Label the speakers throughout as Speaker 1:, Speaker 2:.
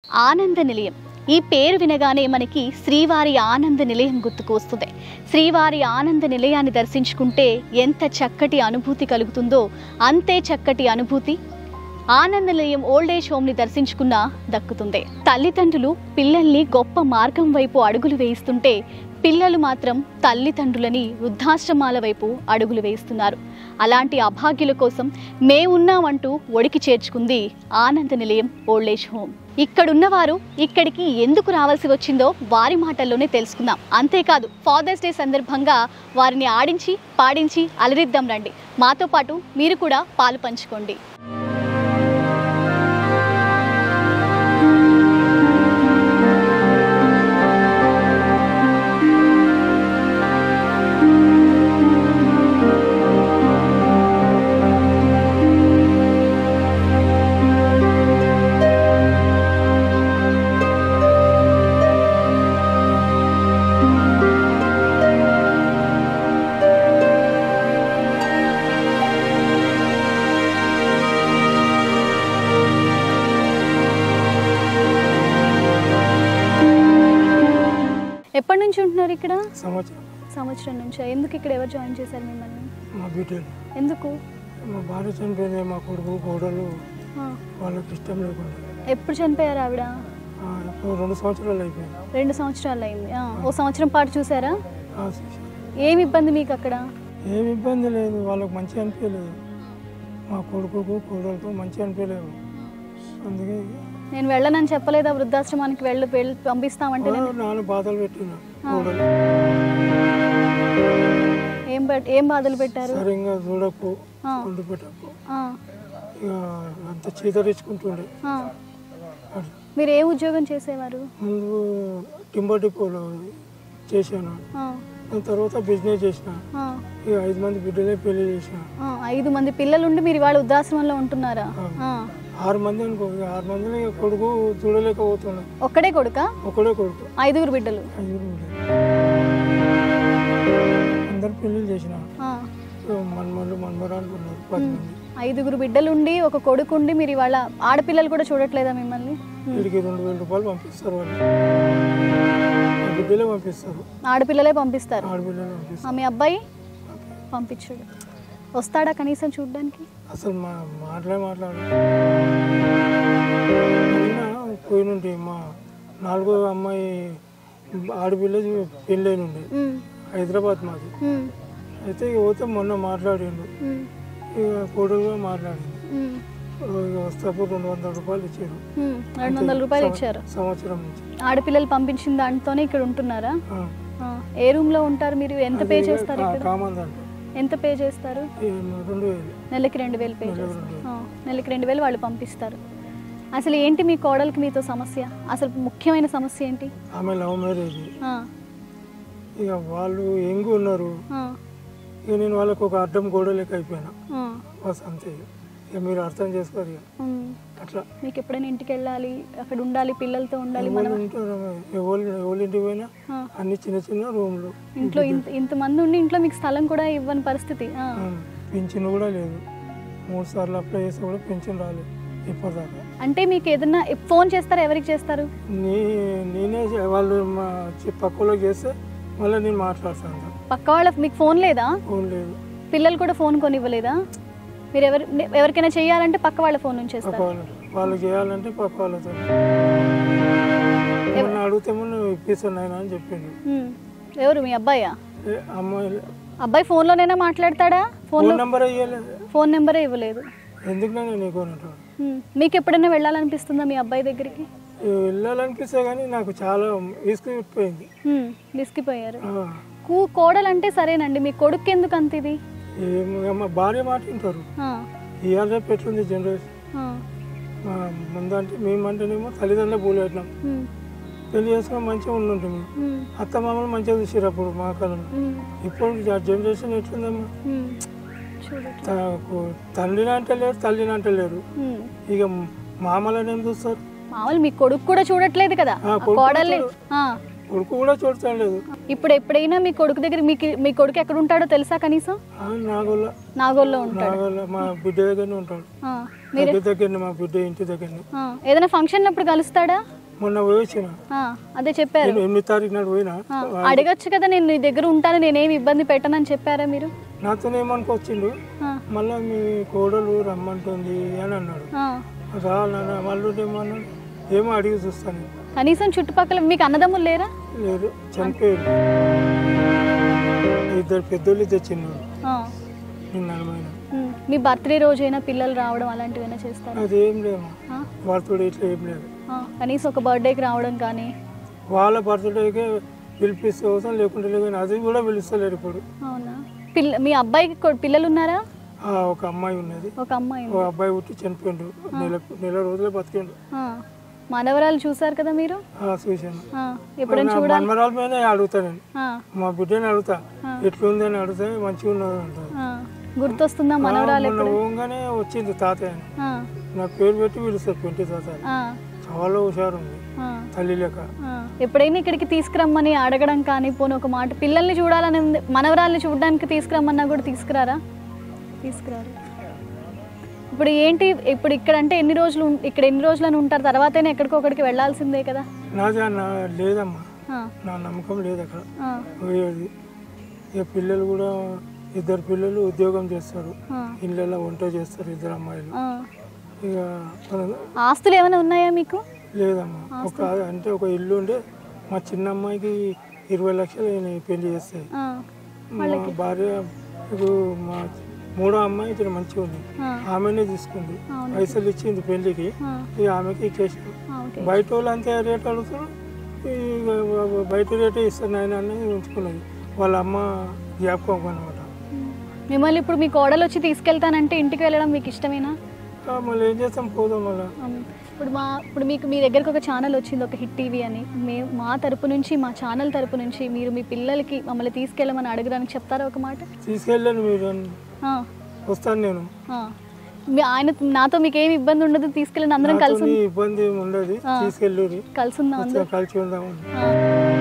Speaker 1: ఆనంద నిలయం ఈ పేరు వినగానే మనకి శ్రీవారి ఆనంద నిలయం గుర్తుకు వస్తుంది శ్రీవారి ఆనంద నిలయాన్ని దర్శించుకుంటే ఎంత చక్కటి అనుభూతి కలుగుతుందో అంతే చక్కటి అనుభూతి ఆనంద నిలయం ఓల్డ్ ఏజ్ హోమ్ని దర్శించుకున్నా దక్కుతుంది తల్లిదండ్రులు పిల్లల్ని గొప్ప మార్గం వైపు అడుగులు వేయిస్తుంటే పిల్లలు మాత్రం తల్లిదండ్రులని వృద్ధాశ్రమాల వైపు అడుగులు వేస్తున్నారు అలాంటి అభాగ్యుల కోసం మేమున్నామంటూ ఒడికి చేర్చుకుంది ఆనంద నిలయం ఓల్డ్ ఏజ్ హోమ్ ఇక్కడున్నవారు ఇక్కడికి ఎందుకు రావాల్సి వచ్చిందో వారి మాటల్లోనే తెలుసుకుందాం అంతేకాదు ఫాదర్స్ డే సందర్భంగా వారిని ఆడించి పాడించి అలరిద్దాం రండి మాతో పాటు మీరు కూడా పాలు పంచుకోండి ఎప్పటి నుంచి ఉంటున్నారు ఇక్కడ
Speaker 2: సంవత్సరం
Speaker 1: సంవత్సరం నుంచి ఎందుకు ఇక్కడ ఎవరు జాయిన్ చేశారు మిమ్మల్ని
Speaker 2: మా బిడ్డలు
Speaker 1: ఎందుకు
Speaker 2: మా భార్య చనిపోయింది మా కొడుకు కోడలు
Speaker 1: ఆ,
Speaker 2: వాళ్ళకి ఇష్టం లేకుండా
Speaker 1: ఎప్పుడు చనిపోయారు ఆవిడ
Speaker 2: ఆ, ఇప్పుడు రెండు సంవత్సరాలు అయిపోయింది
Speaker 1: రెండు సంవత్సరాలు అయింది ఆ, ఓ సంవత్సరం పాటు చూసారా
Speaker 2: ఆ, చూశాను.
Speaker 1: ఏమి ఇబ్బంది మీకు అక్కడ
Speaker 2: ఏం ఇబ్బంది లేదు వాళ్ళకి మంచి అనిపించలేదు మా కొడుకుకు కోడలకు మంచి అనిపించలేదు అందుకే
Speaker 1: నేను వెళ్ళనని చెప్పలేదా వృద్ధాశ్రమానికి వెళ్ళి వెళ్ళి పంపిస్తామంటే నేను
Speaker 2: నాన్న బాధలు పెట్టిన కోడలు
Speaker 1: ఏం పెట్ ఏం బాధలు పెట్టారు
Speaker 2: సరిగ్గా చూడకు
Speaker 1: ఆ.
Speaker 2: వండి పెట్టకు
Speaker 1: ఆ,
Speaker 2: ఇక అంత చీతరించుకుంటుండే
Speaker 1: ఆ.
Speaker 2: అట్లా.
Speaker 1: మీరు ఏ ఉద్యోగం చేసేవారు
Speaker 2: ముందు టింబర్ డిపోలో చేశాను
Speaker 1: ఆ,
Speaker 2: దాని తర్వాత బిజినెస్ చేసిన
Speaker 1: ఆ,
Speaker 2: ఇక ఐదు మంది బిడ్డలే పెళ్లి చేసిన
Speaker 1: ఆ, ఐదు మంది పిల్లలుండి మీరు ఇవాళ వృద్ధాశ్రమంలో ఉంటున్నారా ఆ.
Speaker 2: ఆరు మంది అనుకో ఇక ఆరు మందిని ఇక కొడుకు చూడలేకపోతున్నాడు
Speaker 1: ఒక్కడే కొడుక
Speaker 2: ఒకడే కొడుకు
Speaker 1: ఐదుగురు బిడ్డలు
Speaker 2: ఐదుగురు బిడ్డలు. అందరు పెళ్లి చేసిన
Speaker 1: ఆ,
Speaker 2: ఇక మన్మలు మన్మరాలు ఉన్నారు పది మంది
Speaker 1: ఐదుగురు బిడ్డలుండి ఒక కొడుకుండి మీరు ఇవాళ ఆడపిల్లలు కూడా చూడట్లేదా మిమ్మల్ని
Speaker 2: వీడికి రెండు వేల రూపాయలు పంపిస్తారు వాళ్ళు ఆ బిడ్డలే పంపిస్తారు
Speaker 1: ఆడపిల్లలే పంపిస్తారు
Speaker 2: ఆడపిల్లలే
Speaker 1: ఆ,
Speaker 2: పంపిస్తారు
Speaker 1: మీ అబ్బాయి పంపించాడు వస్తాడా కనీసం చూడడానికి
Speaker 2: అసలు మా మాటలే మాట్లాడు నిన్న పోయి నుండి మా నాలుగో అమ్మాయి ఆడపిల్ల పెళ్ళై నుండి
Speaker 1: ఉమ్,
Speaker 2: హైదరాబాద్ మాది
Speaker 1: ఉమ్,
Speaker 2: అయితే ఇక పోతే మొన్న మాట్లాడిండు
Speaker 1: ఉమ్,
Speaker 2: ఇక కోడలుగా మాట్లాడింది
Speaker 1: ఉమ్,
Speaker 2: ఇక వస్తాపు రెండు వందల రూపాయలు ఇచ్చారు
Speaker 1: ఉమ్, రెండు వందల రూపాయలు ఇచ్చారు
Speaker 2: సంవత్సరం నుంచి
Speaker 1: ఆడపిల్లలు పంపించిన దాంతోనే ఇక్కడ ఉంటున్నారా
Speaker 2: ఆ.
Speaker 1: ఆ, ఏ రూమ్ లో ఉంటారు మీరు ఎంత పే
Speaker 2: అది
Speaker 1: చేస్తారు
Speaker 2: కా-
Speaker 1: ఇక్కడ
Speaker 2: కామంది అంట
Speaker 1: ఎంత పే చేస్తారు
Speaker 2: ఈ రెండు వేలు
Speaker 1: నెలకి రెండు వేలు పే
Speaker 2: నెలకు
Speaker 1: చేస్తారు
Speaker 2: రెండు
Speaker 1: ఆ, నెలకి రెండు వేలు వాళ్ళు పంపిస్తారు అసలు ఏంటి మీ కోడలికి మీతో సమస్య అసలు ముఖ్యమైన సమస్య ఏంటి
Speaker 2: ఆమె లవ్ మ్యారేజ్
Speaker 1: ఆ,
Speaker 2: ఇక వాళ్ళు ఎంగు ఉన్నారు
Speaker 1: ఆ,
Speaker 2: ఇక నేను వాళ్ళకి ఒక అడ్డం గోడలేక అయిపోయినా
Speaker 1: ఆ,
Speaker 2: బస్ అంతే ఇక. ఇక మీరు అర్థం చేసుకోరు ఇక
Speaker 1: ఉమ్.
Speaker 2: అట్లా
Speaker 1: మీకు ఎప్పుడైనా ఇంటికి వెళ్ళాలి అక్కడ ఉండాలి పిల్లలతో ఉండాలి
Speaker 2: ఎవరు
Speaker 1: మనం
Speaker 2: ఉంటారు ఎవరు ఎవరి ఇంటికి పోయినా
Speaker 1: ఆ,
Speaker 2: అన్ని చిన్న చిన్న రూమ్లు
Speaker 1: ఇంట్లో ఇంత ఇంతమంది ఉండి ఇంట్లో మీకు స్థలం కూడా ఇవ్వని పరిస్థితి ఆ,
Speaker 2: పింఛన్ కూడా లేదు మూడు సార్లు అప్లై చేస్తే కూడా పింఛన్ రాలేదు ఇప్పటిదాకా
Speaker 1: అంటే మీకు ఏదన్నా ఫోన్ చేస్తారా ఎవరికి చేస్తారు
Speaker 2: నీ నేనే చే- వాళ్ళు మా చి- పక్కలోకి చేస్తే మళ్ళీ నేను మాట్లాడతాను
Speaker 1: పక్క వాళ్ళ మీకు ఫోన్ లేదా
Speaker 2: ఫోన్ లేదు
Speaker 1: పిల్లలు కూడా ఫోన్ కొని ఇవ్వలేదా మీరు ఎవరి ఎవరికైనా చేయాలంటే పక్క వాళ్ళ ఫోన్ నుంచి
Speaker 2: పక్క
Speaker 1: చేస్తారు
Speaker 2: వాళ్ళు వాళ్ళు చేయాలంటే పక్క వాళ్ళతో ఏమన్నా అడిగితే నువ్వు ఇప్పిస్తాను ఆయన అని చెప్పిండు
Speaker 1: ఉమ్. ఎవరు మీ అబ్బాయా
Speaker 2: ఏ, అమ్మాయి
Speaker 1: అబ్బాయి ఫోన్లోనైనా మాట్లాడతాడా ఫోన్లో
Speaker 2: ఫోన్ నెంబర్ అయ్యలేదు
Speaker 1: ఫోన్ నెంబరే ఇవ్వలేదు
Speaker 2: ఎందుకు నేను నీకు అంటాడు
Speaker 1: ఉమ్. మీకు ఎప్పుడైనా వెళ్ళాలనిపిస్తుందా మీ అబ్బాయి దగ్గరికి
Speaker 2: వెళ్ళాలనిపిస్తే కానీ నాకు చాలా విసుకుపోయింది
Speaker 1: ఉమ్. విసిగిపోయారు
Speaker 2: ఆ,
Speaker 1: కూ కోడలంటే సరేనండి మీ కొడుకు ఎందుకు అంత ఇది
Speaker 2: ఏం మా భార్య మాట వింటారు
Speaker 1: ఆ,
Speaker 2: ఇవాళ రేపు ఎట్లుంది జనరేషన్
Speaker 1: ఆ,
Speaker 2: మా ముందంటే మేమంటేనేమో తల్లిదండ్రులు పూలు పెట్టినాం
Speaker 1: ఉమ్,
Speaker 2: పెళ్లి చేసుకుని మంచిగా ఉండుంటుంది
Speaker 1: ఉమ్,
Speaker 2: అత్త మామలు మంచిగా చూసారు అప్పుడు మా కాలంలో
Speaker 1: ఉమ్,
Speaker 2: ఇప్పుడు ఆ జనరేషన్ ఎట్లుందమ్మా
Speaker 1: ఉమ్. చూడు
Speaker 2: తనకు తండ్రిని అంటే లేరు తల్లిని అంటే లేరు
Speaker 1: ఉమ్.
Speaker 2: ఇక మామలని ఏం చూస్తారు
Speaker 1: మామూలు మీ కొడుకు కూడా చూడట్లేదు కదా
Speaker 2: ఆ,
Speaker 1: ఆ
Speaker 2: కొడుకు
Speaker 1: కోడల్ని
Speaker 2: చూడు.
Speaker 1: ఆ,
Speaker 2: కొడుకు కూడా చూడటం లేదు
Speaker 1: ఇప్పుడు ఎప్పుడైనా మీ కొడుకు దగ్గర మీకు మీ కొడుకు ఎక్కడ ఉంటాడో తెలుసా కనీసం
Speaker 2: ఆ, నాగోళ్ళ
Speaker 1: నాగోల్లో ఉంటాడు
Speaker 2: నాగోళ్ళ మా బిడ్డ దగ్గరనే ఉంటాడు
Speaker 1: ఆ, మీరు
Speaker 2: దగ్గర దగ్గరనే మా బిడ్డ ఇంటి దగ్గరనే
Speaker 1: ఆ, ఏదైనా ఫంక్షన్ అప్పుడు కలుస్తాడా
Speaker 2: మొన్న పోయి వచ్చిన
Speaker 1: ఆ, అదే చెప్పారు
Speaker 2: ఎనిమిది ఎనిమిది తారీఖు నాడు పోయినా
Speaker 1: ఆ, అడగచ్చు కదా నేను నీ దగ్గర ఉంటాను నేనేమి ఇబ్బంది పెట్టనని చెప్పారా మీరు
Speaker 2: నాతోనేమనుకొచ్చిండు
Speaker 1: ఆ,
Speaker 2: మళ్ళీ మీ కోడలు రమ్మంటుంది అని అన్నాడు
Speaker 1: ఆ.
Speaker 2: రా నాన్న మళ్ళీ ఏమన్నాడు ఏమో అడిగి చూస్తాను
Speaker 1: కనీసం చుట్టుపక్కల మీకు అన్నదమ్ములు లేరా
Speaker 2: లేదు చనిపోయారు ఇద్దరు పెద్దోళ్ళు తెచ్చిన్నారు
Speaker 1: ఆ,
Speaker 2: నిన్న అనుమైన
Speaker 1: ఉమ్. మీ బర్త్డే రోజైనా పిల్లలు రావడం అలాంటివైనా చేస్తారా
Speaker 2: అదేం లేదు
Speaker 1: ఆ,
Speaker 2: వాళ్ళతో ఇట్లా ఏం లేదు
Speaker 1: ఆ, కనీసం ఒక బర్త్డేకి రావడం కానీ
Speaker 2: వాళ్ళ బర్త్డేకే పిలిపిస్తే అవసరం లేకుంటే లేదు కానీ అది కూడా పిలుస్తలేరు ఇప్పుడు
Speaker 1: అవునా పిల్ల మీ అబ్బాయికి కొ- పిల్లలు ఉన్నారా
Speaker 2: ఆ, ఒక అమ్మాయి ఉన్నది
Speaker 1: ఒక అమ్మాయి
Speaker 2: ఒక
Speaker 1: ఉంది.
Speaker 2: అబ్బాయి పుట్టి చనిపోయిండు నెల నెల రోజులే బతికిండు
Speaker 1: ఆ, మనవరాలు చూసారు కదా మీరు
Speaker 2: ఆ, చూశాను
Speaker 1: ఆ, ఎప్పుడైనా
Speaker 2: నా
Speaker 1: చూడాలి
Speaker 2: మనమరాల మీద అడుగుతా నేను
Speaker 1: ఆ,
Speaker 2: మా బిడ్డని అడుగుతా
Speaker 1: ఆ.
Speaker 2: ఎట్లుంది అని అడిగితే మంచిగా ఉన్నది అంటారు
Speaker 1: ఆ, గుర్తొస్తుందా మనవరాలు
Speaker 2: మొన్న
Speaker 1: ఎప్పుడు
Speaker 2: పోగానే వచ్చింది తాతయ్య అని
Speaker 1: ఆ,
Speaker 2: నా పేరు పెట్టి పిలుస్తారు పెంటి తాతయ్య
Speaker 1: ఆ,
Speaker 2: చాలా హుషారు ఉంది
Speaker 1: ఆ,
Speaker 2: తల్లి లెక్క
Speaker 1: ఆ. ఎప్పుడైనా ఇక్కడికి తీసుకురమ్మని అడగడం కానీ పోనీ ఒక మాట పిల్లల్ని చూడాలని ఉంది మనవరాల్ని చూడడానికి తీసుకురమ్మన్నా కూడా తీసుకురారా తీసుకురారు ఇప్పుడు ఏంటి ఇప్పుడు ఇక్కడ అంటే ఎన్ని రోజులు ఉం- ఇక్కడ ఎన్ని రోజులని ఉంటారు తర్వాతైనా ఎక్కడికో ఒకడికి వెళ్ళాల్సిందే కదా
Speaker 2: నాది అన్న లేదమ్మా
Speaker 1: ఆ,
Speaker 2: నా నమ్మకం లేదు అక్కడ
Speaker 1: ఆ,
Speaker 2: పోయేది ఇక పిల్లలు కూడా ఇద్దరు పిల్లలు ఉద్యోగం చేస్తారు
Speaker 1: ఆ,
Speaker 2: ఇళ్ళల్లో వంట చేస్తారు ఇద్దరు అమ్మాయిలు
Speaker 1: ఆ.
Speaker 2: ఇక మన-
Speaker 1: ఆస్తులు ఏమైనా ఉన్నాయా మీకు
Speaker 2: లేదమ్మా ఒక అంటే ఒక ఇల్లు ఉండే మా చిన్న అమ్మాయికి ఇరవై లక్షలు అయినాయి పెళ్లి చేస్తే
Speaker 1: ఆ,
Speaker 2: మా భార్య ఇప్పుడు మా మూడో అమ్మాయి ఇక్కడ మంచిగా ఉంది
Speaker 1: ఆ,
Speaker 2: ఆమెనే తీసుకుంది
Speaker 1: అవును.
Speaker 2: పైసలు ఇచ్చింది పెళ్లికి
Speaker 1: ఆ,
Speaker 2: ఇక ఆమెకి ఇచ్చేసి
Speaker 1: ఆ, ఓకే
Speaker 2: బయట వాళ్ళు అంతే రేట్ అడుగుతారు ఇక బయట రేటే ఇస్తారు నాయన అనేది ఉంచుకున్నది వాళ్ళ అమ్మ జ్ఞాపకం అనమాట
Speaker 1: ఉమ్. మిమ్మల్ని ఇప్పుడు మీ కోడలు వచ్చి తీసుకెళ్తానంటే ఇంటికి వెళ్ళడం మీకు ఇష్టమేనా
Speaker 2: మళ్ళీ ఏం చేస్తాం పోదాం మళ్ళీ
Speaker 1: అవును. ఇప్పుడు మా ఇప్పుడు మీకు మీ దగ్గరకు ఒక ఛానల్ వచ్చింది ఒక హిట్ టీవీ అని మేము మా తరపు నుంచి మా ఛానల్ తరపు నుంచి మీరు మీ పిల్లలకి మమ్మల్ని తీసుకెళ్ళమని అడగడానికి చెప్తారా ఒక మాట
Speaker 2: తీసుకెళ్ళాను మీరు
Speaker 1: ఆ,
Speaker 2: వస్తాను నేను
Speaker 1: ఆ. మీ ఆయన నాతో మీకు ఏమి ఇబ్బంది ఉండదు తీసుకెళ్ళండి అందరం కలిసి
Speaker 2: నాతోని ఇబ్బంది ఏమి ఉండదు
Speaker 1: ఆ.
Speaker 2: తీసుకెళ్ళి
Speaker 1: కలిసి ఉందాం అందరం
Speaker 2: కలిసి ఉందామని
Speaker 1: ఆ.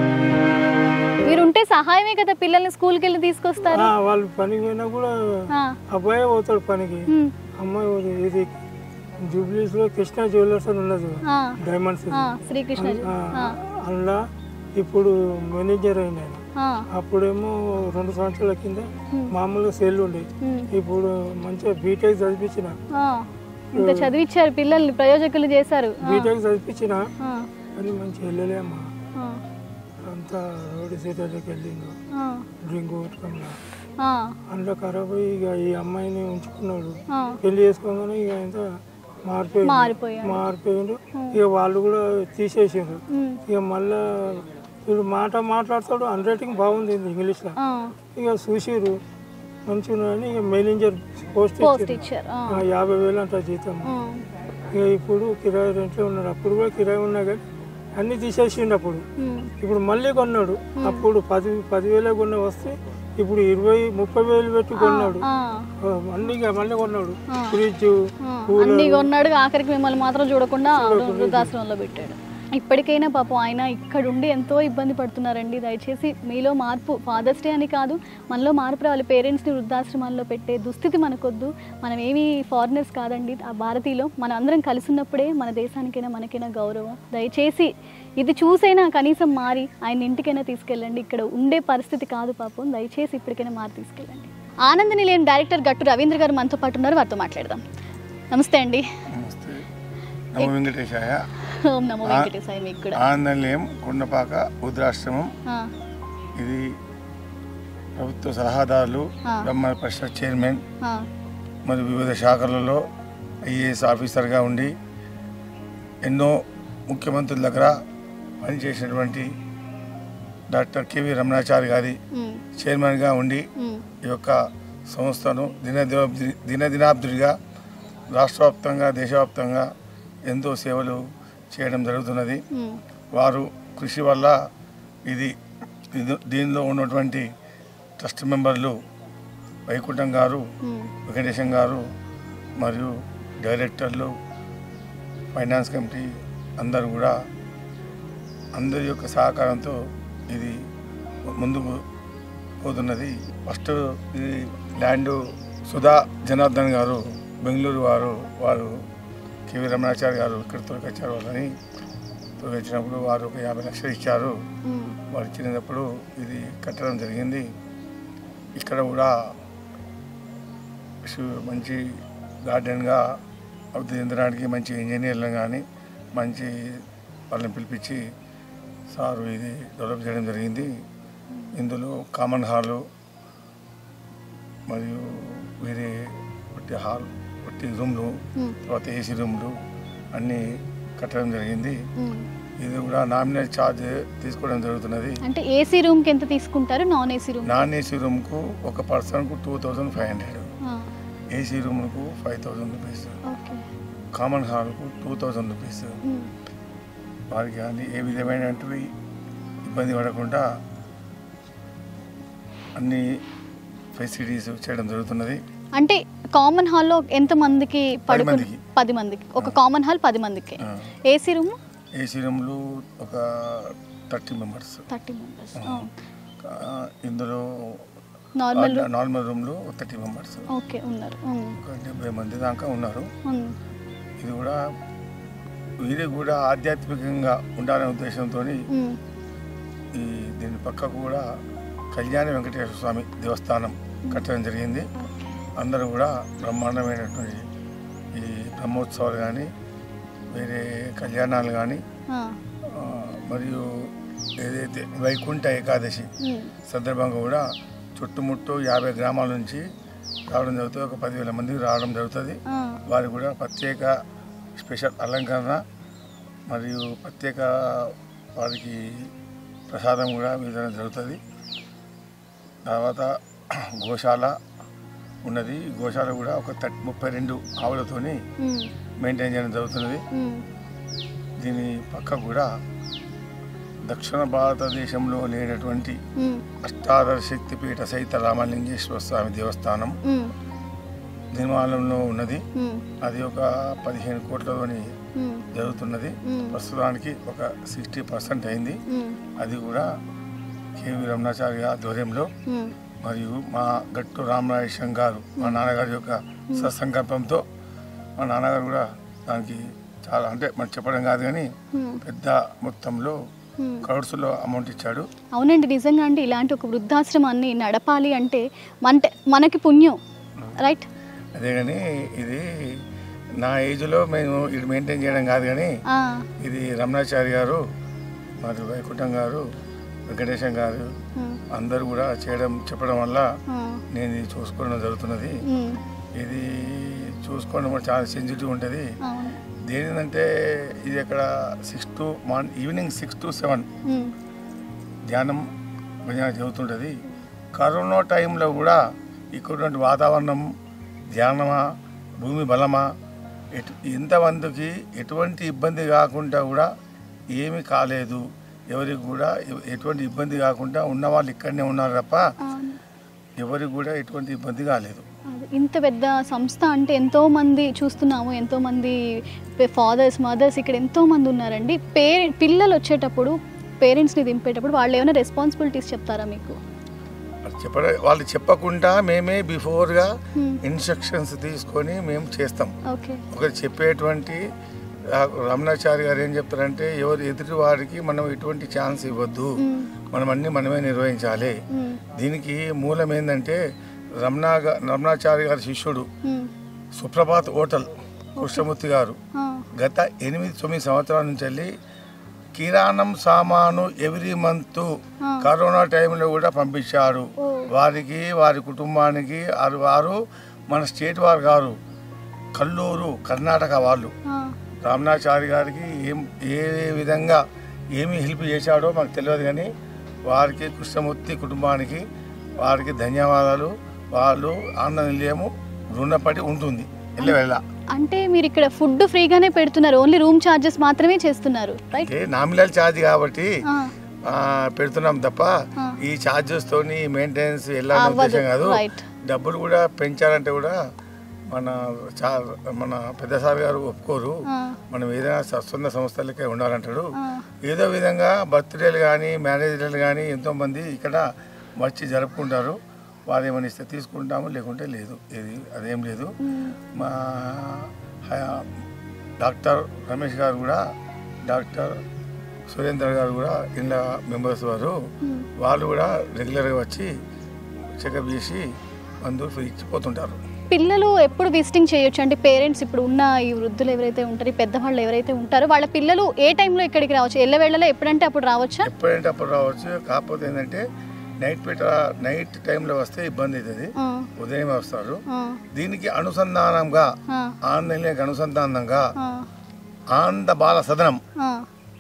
Speaker 1: మీరు ఉంటే సహాయమే కదా పిల్లల్ని స్కూల్కి వెళ్ళి తీసుకొస్తారు
Speaker 2: ఆ, వాళ్ళు పనికి పోయినా కూడా
Speaker 1: ఆ,
Speaker 2: అబ్బాయి పోతాడు పనికి
Speaker 1: ఉమ్,
Speaker 2: అమ్మాయి పోతుంది. ఇది జూబ్లీస్ లో కృష్ణ జ్యువెలర్స్ అని ఉన్నది
Speaker 1: ఆ,
Speaker 2: డైమండ్స్
Speaker 1: ఆ, శ్రీకృష్ణ ఆ,
Speaker 2: అందులో ఇప్పుడు మేనేజర్ అయిన ఆయన.
Speaker 1: ఆ,
Speaker 2: అప్పుడేమో రెండు సంవత్సరాల కింద
Speaker 1: Hmm.
Speaker 2: మామూలుగా సెల్ ఉండే
Speaker 1: ఉమ్,
Speaker 2: ఇప్పుడు మంచిగా బీటెక్ చదివించిన
Speaker 1: ఆ. ఇంకా చదివించారు పిల్లల్ని ప్రయోజకులు చేశారు ఆ,
Speaker 2: బీటెక్ చదివించిన
Speaker 1: ఆ,
Speaker 2: అని మంచిగా వెళ్ళలేమ్మా
Speaker 1: ఆ,
Speaker 2: అంతా రోడ్డు సీటర్లోకి వెళ్ళిండు
Speaker 1: ఆ,
Speaker 2: డ్రింక్ కొట్టుకున్నా
Speaker 1: ఆ,
Speaker 2: అందులో ఖరాబ్ అయ్యి ఇక ఈ అమ్మాయిని ఉంచుకున్నాడు
Speaker 1: ఆ.
Speaker 2: పెళ్లి చేసుకోగానే ఇక ఎంత మారిపోయింది
Speaker 1: మారిపోయాడు.
Speaker 2: మారిపోయిండు ఇక వాళ్ళు కూడా తీసేసిండ్రు
Speaker 1: ఉమ్,
Speaker 2: ఇక మళ్ళా వీడు మాట మాట్లాడతాడు హండ్ రైటింగ్ బాగుంది ఇంగ్లీష్లో
Speaker 1: ఆ.
Speaker 2: ఇక చూసిరు మంచిగా ఉన్నాడని ఇక మేనేజర్ పోస్ట్
Speaker 1: పోస్ట్
Speaker 2: ఇచ్చారు
Speaker 1: ఇచ్చారు ఆ,
Speaker 2: ఆ, యాభై వేలు అంట జీతం
Speaker 1: ఆ,
Speaker 2: ఇక ఇప్పుడు కిరాయి రెంట్లో ఉన్నాడు అప్పుడు కూడా కిరాయి ఉన్నా కానీ అన్ని తీసేసిండు అప్పుడు
Speaker 1: ఉమ్,
Speaker 2: ఇప్పుడు మళ్ళీ కొన్నాడు అప్పుడు పది పదివేలే కొన్న వస్తే ఇప్పుడు ఇరవై ముప్పై వేలు పెట్టి కొన్నాడు
Speaker 1: ఆ,
Speaker 2: ఆ, అన్ని ఇక మళ్ళీ కొన్నాడు
Speaker 1: ఆ.
Speaker 2: ఫ్రిడ్జ్
Speaker 1: ఆ. అన్ని కొన్నాడు ఆఖరికి మిమ్మల్ని మాత్రం చూడకుండా వృద్ధాశ్రమంలో పెట్టాడు ఇప్పటికైనా పాపం ఆయన ఇక్కడుండి ఎంతో ఇబ్బంది పడుతున్నారండి దయచేసి మీలో మార్పు ఫాదర్స్ డే అని కాదు మనలో మార్పు రావాలి పేరెంట్స్ని వృద్ధాశ్రమాల్లో పెట్టే దుస్థితి మనకొద్దు మనం ఏమీ ఫారినర్స్ కాదండి ఆ భారతీయులో మనం అందరం కలిసి ఉన్నప్పుడే మన దేశానికైనా మనకైనా గౌరవం దయచేసి ఇది చూసైనా కనీసం మారి ఆయన ఇంటికైనా తీసుకెళ్ళండి ఇక్కడ ఉండే పరిస్థితి కాదు పాపం దయచేసి ఇప్పటికైనా మారి తీసుకెళ్ళండి ఆనంద నిలయం డైరెక్టర్ గట్టు రవీంద్ర గారు మనతో పాటు ఉన్నారు వారితో మాట్లాడదాం నమస్తే అండి
Speaker 3: నమస్తే నమో వెంకటేశాయ
Speaker 1: ఓం నమో వెంకటేశాయ మీకు కూడా
Speaker 3: ఆనందనిలయం కొండపాక రుద్రాశ్రమం
Speaker 1: ఆ,
Speaker 3: ఇది ప్రభుత్వ సలహాదారులు
Speaker 1: ఆ.
Speaker 3: బ్రహ్మ పరిషత్ చైర్మన్
Speaker 1: ఆ,
Speaker 3: మరియు వివిధ శాఖలలో ఐఏఎస్ ఆఫీసర్గా ఉండి ఎన్నో ముఖ్యమంత్రుల దగ్గర పనిచేసినటువంటి డాక్టర్ కెవి రమణాచారి గారి
Speaker 1: ఉమ్,
Speaker 3: చైర్మన్గా ఉండి
Speaker 1: ఉమ్,
Speaker 3: ఈ యొక్క సంస్థను దినదినాబ్ది దినదినాబ్దుడిగా రాష్ట్రవ్యాప్తంగా దేశవ్యాప్తంగా ఎంతో సేవలు చేయడం జరుగుతున్నది
Speaker 1: ఉమ్,
Speaker 3: వారు కృషి వల్ల ఇది ఇది- దీనిలో ఉన్నటువంటి ట్రస్ట్ మెంబర్లు వైకుంఠం గారు
Speaker 1: ఉమ్,
Speaker 3: వెంకటేశం గారు మరియు డైరెక్టర్లు ఫైనాన్స్ కమిటీ అందరూ కూడా అందరి యొక్క సహకారంతో ఇది ముందుకు పోతున్నది ఫస్ట్ ఈ ల్యాండ్ సుధా జనార్దన్ గారు బెంగళూరు వారు వారు కెవి రమణాచారి గారు ఇక్కడ తొలకొచ్చారు వాళ్ళని వచ్చినప్పుడు వారు ఒక యాభై లక్షలు ఇచ్చారు
Speaker 1: ఉమ్,
Speaker 3: వారు ఇచ్చినప్పుడు ఇది కట్టడం జరిగింది ఇక్కడ కూడా సు- మంచి గార్డెన్గా అభివృద్ధి చెందడానికి మంచి ఇంజనీర్లను కానీ మంచి వాళ్ళని పిలిపించి సారు ఇది డెవలప్ చేయడం జరిగింది ఇందులో కామన్ హాలు మరియు వేరే ఒట్టి హాల్ ఒట్టి రూమ్లు
Speaker 1: ఉమ్,
Speaker 3: తర్వాత ఏసీ రూమ్లు అన్నీ కట్టడం జరిగింది
Speaker 1: ఉమ్.
Speaker 3: ఇది కూడా నామినల్ ఛార్జ్ తీసుకోవడం జరుగుతున్నది
Speaker 1: అంటే ఏసీ రూమ్కి ఎంత తీసుకుంటారు non AC room
Speaker 3: non AC రూమ్కు ఒక పర్సన్కు two thousand five hundred AC రూమ్కు five thousand rupees
Speaker 1: okay
Speaker 3: common హాల్కు టూ థౌజండ్ రూపీస్
Speaker 1: ఉమ్,
Speaker 3: వారికి కానీ ఏ విధమైనటువంటి ఇబ్బంది పడకుండా అన్ని ఫెసిలిటీస్ చేయడం జరుగుతున్నది
Speaker 1: అంటే కామన్ హాల్లో ఎంత మందికి పడుకు
Speaker 3: మందికి.
Speaker 1: పది మందికి ఒక కామన్ హాల్ పది మందికి
Speaker 3: ఆ,
Speaker 1: ఏసీ రూమ్
Speaker 3: ఏసీ రూమ్లు ఒక థర్టీ మెంబర్స్
Speaker 1: థర్టీ మెంబర్స్
Speaker 3: ఇందులో
Speaker 1: నార్మల్ రూమ్
Speaker 3: నార్మల్ రూమ్లు థర్టీ మెంబర్స్
Speaker 1: ఓకే ఉన్నారు ఉమ్,
Speaker 3: ఒక డెబ్బై మంది దాకా ఉన్నారు
Speaker 1: ఉమ్,
Speaker 3: ఇది కూడా వీరి కూడా ఆధ్యాత్మికంగా ఉండాలనే ఉద్దేశంతో
Speaker 1: ఉమ్,
Speaker 3: ఈ దీని పక్కకు కూడా కళ్యాణ వెంకటేశ్వర స్వామి దేవస్థానం కట్టడం జరిగింది అందరూ కూడా బ్రహ్మాండమైనటువంటి ఈ బ్రహ్మోత్సవాలు కానీ వేరే కళ్యాణాలు కానీ
Speaker 1: ఆ,
Speaker 3: ఆ, మరియు ఏదైతే వైకుంఠ ఏకాదశి
Speaker 1: ఉమ్,
Speaker 3: సందర్భంగా కూడా చుట్టుముట్టు యాభై గ్రామాల నుంచి రావడం జరుగుతుంది ఒక పదివేల మందికి రావడం జరుగుతుంది
Speaker 1: ఆ,
Speaker 3: వారికి కూడా ప్రత్యేక స్పెషల్ అలంకరణ మరియు ప్రత్యేక వారికి ప్రసాదం కూడా వితరణ జరుగుతుంది తర్వాత గోశాల ఉన్నది ఈ గోశాల కూడా ఒక థర్టీ ముప్పై రెండు ఆవులతోని
Speaker 1: ఉమ్,
Speaker 3: మెయింటైన్ చేయడం జరుగుతున్నది
Speaker 1: ఉమ్,
Speaker 3: దీని పక్క కూడా దక్షిణ భారతదేశంలో లేనటువంటి
Speaker 1: ఉమ్,
Speaker 3: అష్టాదశ శక్తిపీఠ సహిత రామలింగేశ్వర స్వామి దేవస్థానం
Speaker 1: ఉమ్,
Speaker 3: నిర్మాణంలో ఉన్నది
Speaker 1: ఉమ్,
Speaker 3: అది ఒక పదిహేను కోట్లతోని
Speaker 1: ఉమ్,
Speaker 3: జరుగుతున్నది
Speaker 1: ఉమ్,
Speaker 3: ప్రస్తుతానికి ఒక సిక్స్టీ పర్సెంట్ అయింది
Speaker 1: ఉమ్,
Speaker 3: అది కూడా కేవీ రమణాచార్య ఆధ్వర్యంలో
Speaker 1: ఉమ్,
Speaker 3: మరియు మా గట్టు రామరాజేశం గారు మా నాన్నగారి యొక్క సత్సంకల్పంతో మా నాన్నగారు కూడా దానికి చాలా అంటే మనం చెప్పడం కాదు కానీ
Speaker 1: ఉమ్,
Speaker 3: పెద్ద మొత్తంలో
Speaker 1: ఉమ్.
Speaker 3: క్రౌడ్స్లో అమౌంట్ ఇచ్చాడు
Speaker 1: అవునండి నిజంగా అండి ఇలాంటి ఒక వృద్ధాశ్రమాన్ని నడపాలి అంటే అంటే మనకి పుణ్యం రైట్
Speaker 3: అదే కానీ ఇది నా ఏజ్లో మేము ఇది మెయింటైన్ చేయడం కాదు కానీ
Speaker 1: ఆ,
Speaker 3: ఇది రమణాచారి గారు మరియు వైకుంఠం గారు వెంకటేశం గారు
Speaker 1: ఉమ్,
Speaker 3: అందరూ కూడా చేయడం చెప్పడం వల్ల
Speaker 1: ఆ,
Speaker 3: నేను ఇది చూసుకోవడం జరుగుతున్నది
Speaker 1: ఉమ్,
Speaker 3: ఇది చూసుకోవడం కూడా చాలా సెన్సిటివ్ ఉంటుంది
Speaker 1: అవును
Speaker 3: దేనిదంటే ఇది అక్కడ six to morning evening six to seven
Speaker 1: um,
Speaker 3: ధ్యానం భజన జరుగుతుంటుంది కరోనా టైంలో కూడా ఇక్కడ వాతావరణం ధ్యానమా భూమి బలమా ఎటు ఇంతమందికి ఎటువంటి ఇబ్బంది కాకుండా కూడా ఏమీ కాలేదు ఎవరికి కూడా ఎ- ఎటువంటి ఇబ్బంది కాకుండా ఉన్న వాళ్ళు ఇక్కడనే ఉన్నారు తప్ప
Speaker 1: అవును
Speaker 3: ఎవరికి కూడా ఎటువంటి ఇబ్బంది కాలేదు
Speaker 1: అదే, ఇంత పెద్ద సంస్థ అంటే ఎంతో మంది చూస్తున్నాము ఎంతో మంది ఫాదర్స్ మదర్స్ ఇక్కడ ఎంతో మంది ఉన్నారండి పేరె పిల్లలు వచ్చేటప్పుడు పేరెంట్స్ని దింపేటప్పుడు వాళ్ళు ఏమైనా రెస్పాన్సిబిలిటీస్ చెప్తారా మీకు
Speaker 3: అది చెప్పడం వాళ్ళు చెప్పకుండా మేమే బిఫోర్గా
Speaker 1: Hmm.
Speaker 3: ఇన్స్ట్రక్షన్స్ తీసుకొని మేము చేస్తాం
Speaker 1: ఓకే
Speaker 3: ఒకరు చెప్పేటువంటి రా- రమణాచారి గారు ఏం చెప్తారంటే ఎవరు ఎదుటి వారికి మనం ఎటువంటి ఛాన్స్ ఇవ్వద్దు
Speaker 1: మ్మ్.
Speaker 3: మనం అన్ని మనమే నిర్వహించాలి
Speaker 1: మ్మ్.
Speaker 3: దీనికి మూలం ఏంటంటే రమణా గా- రమణాచారి గారి శిష్యుడు
Speaker 1: మ్మ్.
Speaker 3: సుప్రభాత్ హోటల్ కృష్ణమూర్తి గారు
Speaker 1: ఆ,
Speaker 3: గత ఎనిమిది తొమ్మిది సంవత్సరాల నుంచి వెళ్ళి కిరాణం సామాను ఎవ్రీ మంత్
Speaker 1: ఆ.
Speaker 3: కరోనా టైంలో కూడా పంపించారు
Speaker 1: ఓ.
Speaker 3: వారికి వారి కుటుంబానికి వారు వారు మన స్టేట్ వారు గారు కల్లూరు కర్ణాటక వాళ్ళు
Speaker 1: ఆ,
Speaker 3: రామనాచారి గారికి ఏం ఏ విధంగా ఏమి హెల్ప్ చేశాడో మాకు తెలియదు కానీ వారికి కృష్ణమూర్తి కుటుంబానికి వారికి ధన్యవాదాలు వాళ్ళు ఆనంద నిలయము రుణపడి ఉంటుంది ఎల్లవేళ
Speaker 1: అంటే మీరు ఇక్కడ ఫుడ్ ఫ్రీగానే పెడుతున్నారు ఓన్లీ రూమ్ ఛార్జెస్ మాత్రమే చేస్తున్నారు రైట్
Speaker 3: అంటే నామినల్ ఛార్జ్ కాబట్టి
Speaker 1: ఆ,
Speaker 3: ఆ, పెడుతున్నాం తప్ప
Speaker 1: ఆ.
Speaker 3: ఈ ఛార్జెస్ తోని మెయింటెనెన్స్ వెళ్ళాలని
Speaker 1: అవ్వదు
Speaker 3: ఉద్దేశం కాదు
Speaker 1: రైట్
Speaker 3: డబ్బులు కూడా పెంచాలంటే కూడా మన చా మన పెద్ద సార్ గారు ఒప్పుకోరు
Speaker 1: ఆ,
Speaker 3: మనం ఏదైనా స్వచ్ఛంద సంస్థలకే ఉండాలంటాడు
Speaker 1: ఆ,
Speaker 3: ఏదో విధంగా బర్త్డేలు కానీ మ్యారేజ్లు కానీ ఎంతోమంది ఇక్కడ వచ్చి జరుపుకుంటారు వారు ఏమైనా ఇస్తే తీసుకుంటాము లేకుంటే లేదు ఇది అదేం లేదు
Speaker 1: మ్మ్.
Speaker 3: మా హ- డాక్టర్ రమేష్ గారు కూడా డాక్టర్ సురేందర్ గారు కూడా ఇంట్లో మెంబర్స్ వారు
Speaker 1: మ్మ్.
Speaker 3: వాళ్ళు కూడా రెగ్యులర్గా వచ్చి చెకప్ చేసి మందులు ఫ్రీ ఇచ్చిపోతుంటారు
Speaker 1: పిల్లలు ఎప్పుడు విజిటింగ్ చేయొచ్చు అంటే పేరెంట్స్ ఇప్పుడు ఉన్న ఈ వృద్ధులు ఎవరైతే ఉంటారో ఈ పెద్దవాళ్ళు ఎవరైతే ఉంటారో వాళ్ళ పిల్లలు ఏ టైంలో ఇక్కడికి రావచ్చు ఎల్లవేళలో ఎప్పుడంటే అప్పుడు రావచ్చా
Speaker 3: ఎప్పుడంటే అప్పుడు రావచ్చు కాకపోతే ఏంటంటే నైట్ పూట నైట్ టైంలో వస్తే ఇబ్బంది అవుతుంది
Speaker 1: ఆ,
Speaker 3: ఉదయం వస్తారు
Speaker 1: ఆ,
Speaker 3: దీనికి అనుసంధానంగా
Speaker 1: ఆ,
Speaker 3: ఆన్లైన్లోకి అనుసంధానంగా
Speaker 1: ఆ,
Speaker 3: ఆనంద బాల సదనం
Speaker 1: ఆ,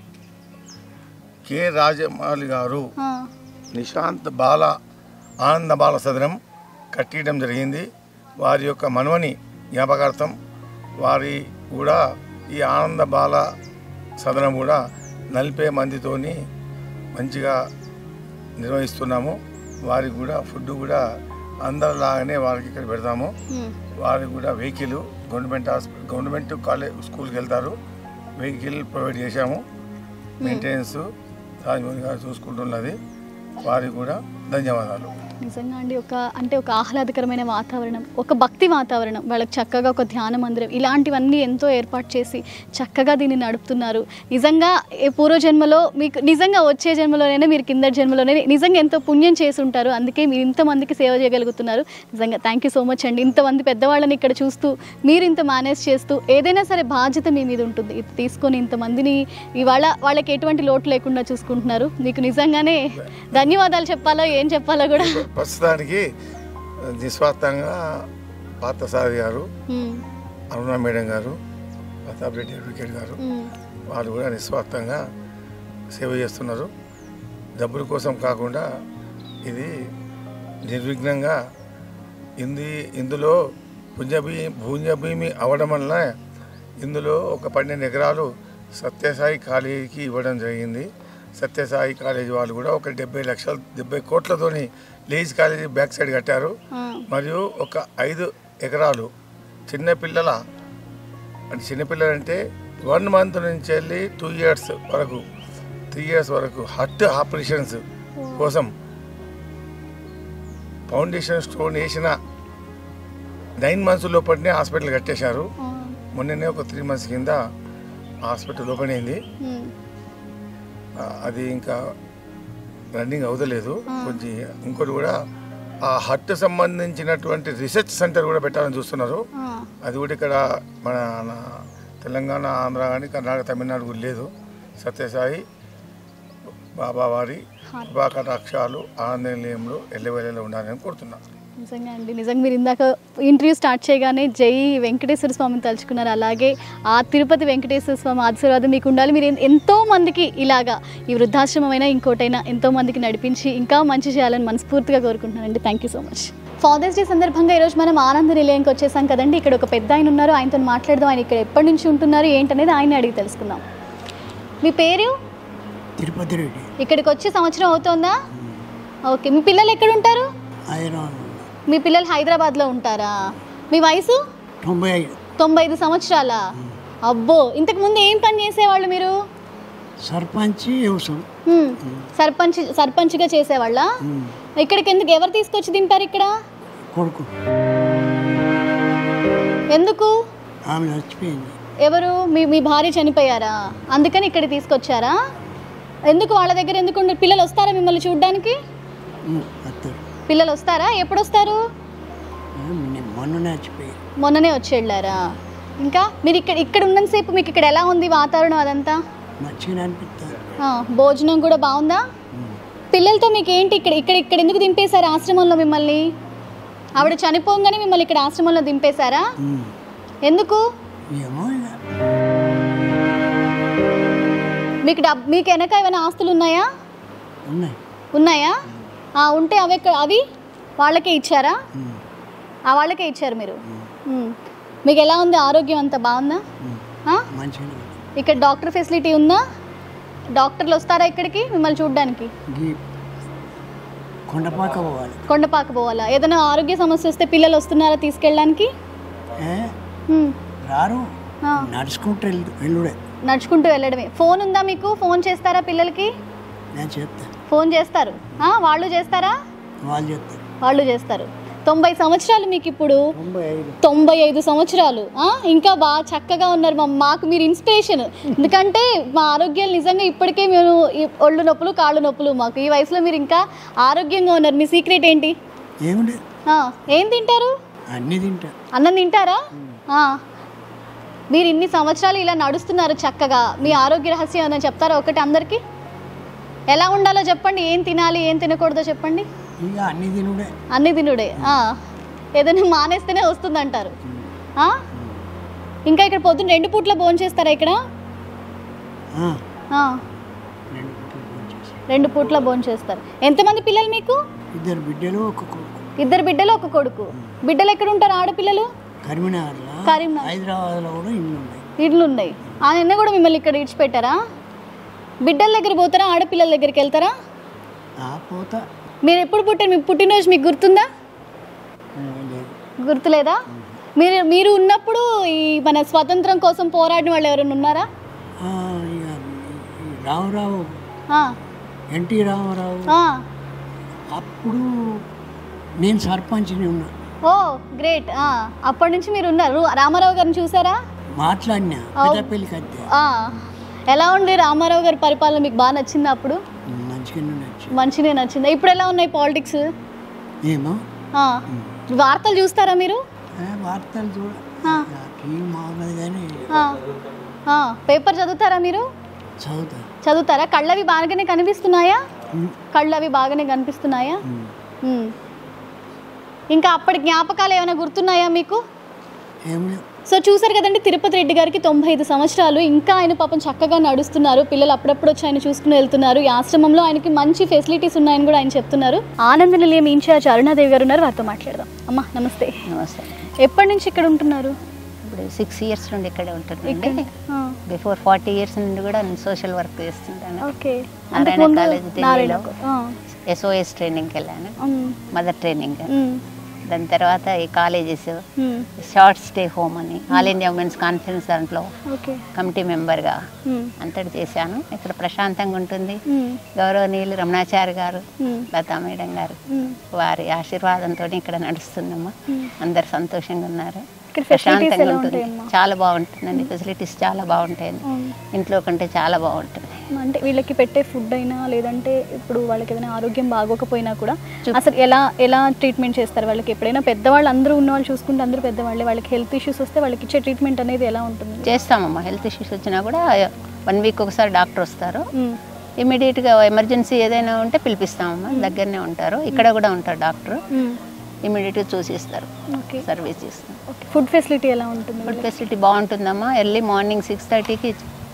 Speaker 3: కె రాజమౌళి గారు
Speaker 1: ఆ.
Speaker 3: నిశాంత్ బాల ఆనంద బాల సదనం కట్టియడం జరిగింది వారి యొక్క మనవని జ్ఞాపకార్థం వారి కూడా ఈ ఆనంద బాల సదనం కూడా నలభై మందితోని మంచిగా నిర్వహిస్తున్నాము వారికి కూడా ఫుడ్ కూడా అందరిలాగానే వారికి ఇక్కడ పెడతాము
Speaker 1: మ్మ్.
Speaker 3: వారికి కూడా vehicle government hospital government college స్కూల్కి వెళ్తారు వెహికల్ ప్రొవైడ్ చేశాము మెయింటెనెన్స్ రాజమౌళి గారు చూసుకుంటున్నది వారికి కూడా ధన్యవాదాలు
Speaker 1: నిజంగా అండి ఒక అంటే ఒక ఆహ్లాదకరమైన వాతావరణం ఒక భక్తి వాతావరణం వాళ్ళకి చక్కగా ఒక ధ్యాన మందిరం ఇలాంటివన్నీ ఎంతో ఏర్పాటు చేసి చక్కగా దీన్ని నడుపుతున్నారు నిజంగా ఏ పూర్వజన్మలో మీకు నిజంగా వచ్చే జన్మలోనైనా మీరు కింద జన్మలోనే నిజంగా ఎంతో పుణ్యం చేసి ఉంటారు అందుకే మీరు ఇంతమందికి సేవ చేయగలుగుతున్నారు నిజంగా థ్యాంక్ యూ సో మచ్ అండి ఇంతమంది పెద్దవాళ్ళని ఇక్కడ చూస్తూ మీరు ఇంత మేనేజ్ చేస్తూ ఏదైనా సరే బాధ్యత మీ మీద ఉంటుంది ఇది తీసుకొని ఇంతమందిని ఇవాళ వాళ్ళకి ఎటువంటి లోటు లేకుండా చూసుకుంటున్నారు మీకు నిజంగానే ధన్యవాదాలు చెప్పాలో ఏం చెప్పాలో కూడా
Speaker 3: ప్రస్తుతానికి నిస్వార్థంగా పార్థసారి గారు
Speaker 1: ఉమ్,
Speaker 3: అరుణ మేడం గారు ప్రతాప్ రెడ్డి అడ్వకేట్ గారు
Speaker 1: ఉమ్,
Speaker 3: వాళ్ళు కూడా నిస్వార్థంగా సేవ చేస్తున్నారు డబ్బుల కోసం కాకుండా ఇది నిర్విఘ్నంగా ఇంది ఇందులో పుంజభీ భూంజభూమి అవ్వడం వలన ఇందులో ఒక పన్నెండు ఎకరాలు సత్యసాయి కాలేజీకి ఇవ్వడం జరిగింది సత్యసాయి కాలేజీ వాళ్ళు కూడా ఒక డెబ్బై లక్షల డెబ్బై కోట్లతోని లేజ్ కాలేజీ బ్యాక్ సైడ్ కట్టారు
Speaker 1: ఆ,
Speaker 3: మరియు ఒక ఐదు ఎకరాలు చిన్నపిల్లల అంటే చిన్నపిల్లలంటే వన్ మంత్ నుంచి వెళ్ళి టూ ఇయర్స్ వరకు త్రీ ఇయర్స్ వరకు హార్ట్ ఆపరేషన్స్ కోసం ఫౌండేషన్ స్టోన్ వేసిన నైన్ మంత్స్ లోపలనే హాస్పిటల్ కట్టేశారు
Speaker 1: ఆ,
Speaker 3: మొన్ననే ఒక త్రీ మంత్స్ కింద హాస్పిటల్ ఓపెన్ అయింది
Speaker 1: ఉమ్,
Speaker 3: ఆ, అది ఇంకా రన్నింగ్ అవదలేదు కొంచెం ఇంకోటి కూడా ఆ హట్ సంబంధించినటువంటి రీసెర్చ్ సెంటర్ కూడా పెట్టాలని చూస్తున్నారు
Speaker 1: ఆ,
Speaker 3: అది కూడా ఇక్కడ మన నా తెలంగాణ ఆంధ్ర కానీ కర్ణాటక తమిళనాడు కూడా లేదు సత్యసాయి బాబా వారి కృపా కటాక్షాలు ఆనంద నిలయంలో ఎల్లవేళలో ఉండాలని కోరుతున్నాను
Speaker 1: నిజంగా అండి నిజంగా మీరు ఇందాక ఇంటర్వ్యూ స్టార్ట్ చేయగానే జై వెంకటేశ్వర స్వామిని తలుచుకున్నారు అలాగే ఆ తిరుపతి వెంకటేశ్వర స్వామి ఆశీర్వాదం మీకు ఉండాలి మీరు ఎన్- ఎంతో మందికి ఇలాగా ఈ వృద్ధాశ్రమమైనా ఇంకోటైనా ఎంతో మందికి నడిపించి ఇంకా మంచి చేయాలని మనస్ఫూర్తిగా కోరుకుంటున్నానండి thank you so much father's day సందర్భంగా ఈరోజు మనం ఆనంద నిలయంకి వచ్చేసాం కదండి ఇక్కడ ఒక పెద్ద ఆయన ఉన్నారు ఆయనతో మాట్లాడదాం ఆయన ఇక్కడ ఎప్పటి నుంచి ఉంటున్నారు ఏంటనేది ఆయన అడిగి తెలుసుకుందాం మీ పేరు
Speaker 4: తిరుపతి రెడ్డి
Speaker 1: ఇక్కడికి వచ్చి సంవత్సరం అవుతోందా ఓకే మీ పిల్లలు ఎక్కడ ఉంటారు
Speaker 4: హైదరాబాద్
Speaker 1: మీ పిల్లలు హైదరాబాద్లో ఉంటారా మీ వయసు
Speaker 4: తొంభై ఐదు
Speaker 1: తొంభై ఐదు సంవత్సరాల అబ్బో ఇంతకు ముందు ఏం పని చేసేవాళ్ళు మీరు
Speaker 4: సర్పంచ్ వ్యవసాయం
Speaker 1: హ్మ్. సర్పంచ్ సర్పంచ్గా చేసేవాళ్ళ ఇక్కడికి ఎందుకు ఎవరు తీసుకొచ్చి దింపారు ఇక్కడ
Speaker 4: కొడుకు
Speaker 1: ఎందుకు
Speaker 4: ఆమె చచ్చిపోయింది
Speaker 1: ఎవరు మీ మీ భార్య చనిపోయారా అందుకని ఇక్కడ తీసుకొచ్చారా ఎందుకు వాళ్ళ దగ్గర ఎందుకు ఉండరు పిల్లలు వస్తారా మిమ్మల్ని చూడడానికి
Speaker 4: ఉమ్, అత్తరు
Speaker 1: పిల్లలు వస్తారా ఎప్పుడు వస్తారు
Speaker 4: ఉమ్, నేను మొన్ననే చచ్చిపోయి
Speaker 1: మొన్ననే వచ్చి వెళ్ళారా ఇంకా మీరు ఇక్కడ ఇక్కడ ఉన్నంతసేపు మీకు ఇక్కడ ఎలా ఉంది వాతావరణం అదంతా
Speaker 4: మంచిగా అనిపిస్తుంది
Speaker 1: ఆ, భోజనం కూడా బాగుందా పిల్లలతో మీకు ఏంటి ఇక్కడ ఇక్కడ ఇక్కడ ఎందుకు దింపేశారు ఆశ్రమంలో మిమ్మల్ని ఆవిడ చనిపోగానే మిమ్మల్ని ఇక్కడ ఆశ్రమంలో దింపేశారా
Speaker 4: ఉమ్,
Speaker 1: ఎందుకు
Speaker 4: ఏమో ఇక
Speaker 1: మీకు డబ్ మీకు వెనక ఏమైనా ఆస్తులు ఉన్నాయా
Speaker 4: ఉన్నాయి
Speaker 1: ఉన్నాయా ఆ, ఉంటే అవి ఎక్కడ అవి వాళ్ళకే ఇచ్చారా
Speaker 4: ఉమ్,
Speaker 1: ఆ వాళ్ళకే ఇచ్చారు మీరు ఉమ్. మీకు ఎలా ఉంది ఆరోగ్యం అంతా బాగుందా
Speaker 4: ఉమ్,
Speaker 1: ఆ?
Speaker 4: మంచిగానే ఉంది.
Speaker 1: ఇక్కడ డాక్టర్ ఫెసిలిటీ ఉందా డాక్టర్లు వస్తారా ఇక్కడికి మిమ్మల్ని చూడడానికి
Speaker 4: గీ కొండపాక పోవాలి
Speaker 1: కొండపాక పోవాలా ఏదైనా ఆరోగ్య సమస్య వస్తే పిల్లలు వస్తున్నారా తీసుకెళ్ళడానికి
Speaker 4: ఏ
Speaker 1: ఉమ్.
Speaker 4: రారు
Speaker 1: ఆ,
Speaker 4: నడుచుకుంటూ వెళ్ళు వెళ్ళుడే
Speaker 1: నడుచుకుంటూ వెళ్ళడమే ఫోన్ ఉందా మీకు ఫోన్ చేస్తారా పిల్లలకి
Speaker 4: నేను చెప్తాను
Speaker 1: ఫోన్ చేస్తారు ఆ, వాళ్ళు చేస్తారా
Speaker 4: వాళ్ళు చెప్తారు
Speaker 1: వాళ్ళు చేస్తారు తొంభై సంవత్సరాలు మీకు ఇప్పుడు
Speaker 4: తొంభై ఐదు
Speaker 1: తొంభై ఐదు సంవత్సరాలు ఆ? ఇంకా బాగా చక్కగా ఉన్నారు మా మాకు మీరు ఇన్స్పిరేషన్ ఎందుకంటే మా ఆరోగ్యాలు నిజంగా ఇప్పటికే మేము ఈ ఒళ్ళు నొప్పులు కాళ్ళు నొప్పులు మాకు ఈ వయసులో మీరు ఇంకా ఆరోగ్యంగా ఉన్నారు మీ సీక్రెట్ ఏంటి
Speaker 4: ఏమిటి
Speaker 1: ఆ, ఏం తింటారు
Speaker 4: అన్నీ తింటా
Speaker 1: అన్నం తింటారా ఆ. మీరు ఇన్ని సంవత్సరాలు ఇలా నడుస్తున్నారు చక్కగా మీ ఆరోగ్య రహస్యం ఏమైనా చెప్తారా ఒకటి అందరికీ ఎలా ఉండాలో చెప్పండి ఏం తినాలి ఏం తినకూడదో చెప్పండి
Speaker 4: ఇక అన్నీ తినుడే
Speaker 1: అన్ని తినుడే ఆ. ఏదైనా మానేస్తేనే వస్తుందంటారు ఆ? ఇంకా ఇక్కడ పొద్దున్న రెండు పూట్ల భోజనం చేస్తారా ఇక్కడ
Speaker 4: ఆ,
Speaker 1: ఆ.
Speaker 4: రెండు పూటలు భోజనం చేసి.
Speaker 1: రెండు పూట్ల భోజనం చేస్తారు ఎంతమంది పిల్లలు మీకు
Speaker 4: ఇద్దరు బిడ్డలు ఒక కొడుకు
Speaker 1: ఇద్దరు బిడ్డలు ఒక కొడుకు బిడ్డలు ఎక్కడ ఉంటారు ఆడపిల్లలు
Speaker 4: కరీంనగర్లో
Speaker 1: కరీంనగర్.
Speaker 4: హైదరాబాద్లో కూడా ఇల్లు ఉన్నాయి
Speaker 1: ఇళ్ళు ఉన్నాయి ఆయన కూడా మిమ్మల్ని ఇక్కడ ఇడిచిపెట్టారా బిడ్డల దగ్గర పోతారా ఆడపిల్లల దగ్గరికి వెళ్తారా
Speaker 4: ఆ పోతా
Speaker 1: మీరు ఎప్పుడు పుట్టారు మీ పుట్టినరోజు మీకు గుర్తుందా
Speaker 4: ఆ, లేదు
Speaker 1: గుర్తులేదా మీరు మీరు ఉన్నప్పుడు ఈ మన స్వతంత్రం కోసం పోరాడిన వాళ్ళు ఎవరైనా ఉన్నారా
Speaker 4: ఆ, ఇక ఈ రామారావు
Speaker 1: ఆ,
Speaker 4: ఎన్టీ రామారావు
Speaker 1: ఆ.
Speaker 4: అప్పుడు నేను సర్పంచ్ని ఉన్నా
Speaker 1: ఓ గ్రేట్ ఆ, అప్పటి నుంచి మీరు ఉన్నారు రామారావు గారిని చూసారా
Speaker 4: మాట్లాడినా
Speaker 1: అవు.
Speaker 4: పెద్దపల్లికి అద్దె
Speaker 1: ఆ, ఎలా ఉంది రామారావు గారి పరిపాలన మీకు బాగా నచ్చిందా అప్పుడు
Speaker 4: మంచిగానే నచ్చు
Speaker 1: మంచిగా నచ్చిందా ఇప్పుడు ఎలా ఉన్నాయి పాలిటిక్స్
Speaker 4: ఏమో
Speaker 1: వార్తలు చూస్తారా మీరు
Speaker 4: ఏ, వార్తలు చూడ
Speaker 1: ఆ.
Speaker 4: టీవీ మామూలు కానీ
Speaker 1: ఆ, ఆ, పేపర్ చదువుతారా మీరు
Speaker 4: చదువుతా
Speaker 1: చదువుతారా కళ్ళవి బాగానే కనిపిస్తున్నాయా
Speaker 4: ఉమ్,
Speaker 1: కళ్ళవి బాగానే కనిపిస్తున్నాయా
Speaker 4: ఉమ్.
Speaker 1: ఉమ్. ఇంకా అప్పటి జ్ఞాపకాలు ఏమైనా గుర్తున్నాయా మీకు
Speaker 4: ఏం లేవు
Speaker 1: సో చూసారు కదండి తిరుపతి రెడ్డి గారికి తొంభై ఐదు సంవత్సరాలు ఇంకా ఆయన పాపం చక్కగా నడుస్తున్నారు పిల్లలు అప్పుడప్పుడు వచ్చి ఆయన చూసుకుని వెళ్తున్నారు ఈ ఆశ్రమంలో ఆయనకి మంచి ఫెసిలిటీస్ ఉన్నాయని కూడా ఆయన చెప్తున్నారు ఆనంద నిలయం ఇన్ఛార్జ్ అరుణాదేవి గారు ఉన్నారు వారితో మాట్లాడదాం అమ్మా నమస్తే
Speaker 5: నమస్తే
Speaker 1: ఎప్పటి నుంచి ఇక్కడ ఉంటున్నారు
Speaker 5: ఇప్పుడు సిక్స్ ఇయర్స్ నుండి ఇక్కడే ఉంటుందండి
Speaker 1: ఇక్కడ ఆ,
Speaker 5: బిఫోర్ ఫార్టీ ఇయర్స్ నుండి కూడా నేను సోషల్ వర్క్ చేస్తుంటాను
Speaker 1: ఓకే
Speaker 5: నారాయణ
Speaker 1: అంతకుముందు
Speaker 5: కాలేజ్
Speaker 1: నారాయణ
Speaker 5: ఢిల్లీలో
Speaker 1: ఆ,
Speaker 5: ఎస్ఓఎస్ ట్రైనింగ్కి వెళ్ళాను
Speaker 1: ఉమ్,
Speaker 5: మదర్ ట్రైనింగ్
Speaker 1: ఉమ్,
Speaker 5: దాని తర్వాత ఈ colleges
Speaker 1: um,
Speaker 5: short stay home అని ఆల్ ఇండియా ఉమెన్స్ కాన్ఫరెన్స్ దాంట్లో
Speaker 1: ఓకే
Speaker 5: కమిటీ మెంబర్గా
Speaker 1: ఉమ్,
Speaker 5: అంతటి చేశాను ఇక్కడ ప్రశాంతంగా ఉంటుంది
Speaker 1: ఉమ్,
Speaker 5: గౌరవనీయులు రమణాచారి గారు
Speaker 1: ఉమ్,
Speaker 5: లతా మేడం గారు
Speaker 1: ఉమ్.
Speaker 5: వారి ఆశీర్వాదంతో ఇక్కడ నడుస్తుందమ్మా అందరు సంతోషంగా ఉన్నారు
Speaker 1: ఇక్కడ ఫెసిలిటీస్
Speaker 5: ప్రశాంతంగా
Speaker 1: ఎలా
Speaker 5: ఉంటుంది
Speaker 1: ఉంటాయమ్మా
Speaker 5: చాలా బాగుంటుందండి ఫెసిలిటీస్ చాలా బాగుంటాయండి
Speaker 1: ఉమ్.
Speaker 5: ఇంట్లో కంటే చాలా బాగుంటుంది
Speaker 1: అంటే వీళ్ళకి పెట్టే ఫుడ్ అయినా లేదంటే ఇప్పుడు వాళ్ళకి ఏదైనా ఆరోగ్యం బాగోకపోయినా కూడా అసలు ఎలా ఎలా ట్రీట్మెంట్ చేస్తారు వాళ్ళకి ఎప్పుడైనా పెద్దవాళ్ళు అందరూ ఉన్న వాళ్ళు చూసుకుంటే అందరూ పెద్దవాళ్ళే వాళ్ళకి హెల్త్ ఇష్యూస్ వస్తే వాళ్ళకి ఇచ్చే ట్రీట్మెంట్ అనేది ఎలా ఉంటుంది
Speaker 5: చేస్తామమ్మా హెల్త్ ఇష్యూస్ వచ్చినా కూడా వన్ వీక్ ఒకసారి డాక్టర్ వస్తారు
Speaker 1: ఉమ్,
Speaker 5: ఇమీడియట్గా ఎమర్జెన్సీ ఏదైనా ఉంటే పిలిపిస్తామమ్మా దగ్గరనే ఉంటారు ఇక్కడ కూడా ఉంటారు డాక్టర్
Speaker 1: ఉమ్,
Speaker 5: ఇమీడియట్గా చూసిస్తారు
Speaker 1: ఓకే
Speaker 5: సర్వీస్ చేస్తాం
Speaker 1: ఓకే ఫుడ్ ఫెసిలిటీ ఎలా ఉంటుంది
Speaker 5: ఫుడ్ ఫెసిలిటీ బాగుంటుందమ్మా ఎర్లీ మార్నింగ్ సిక్స్ థర్టీకి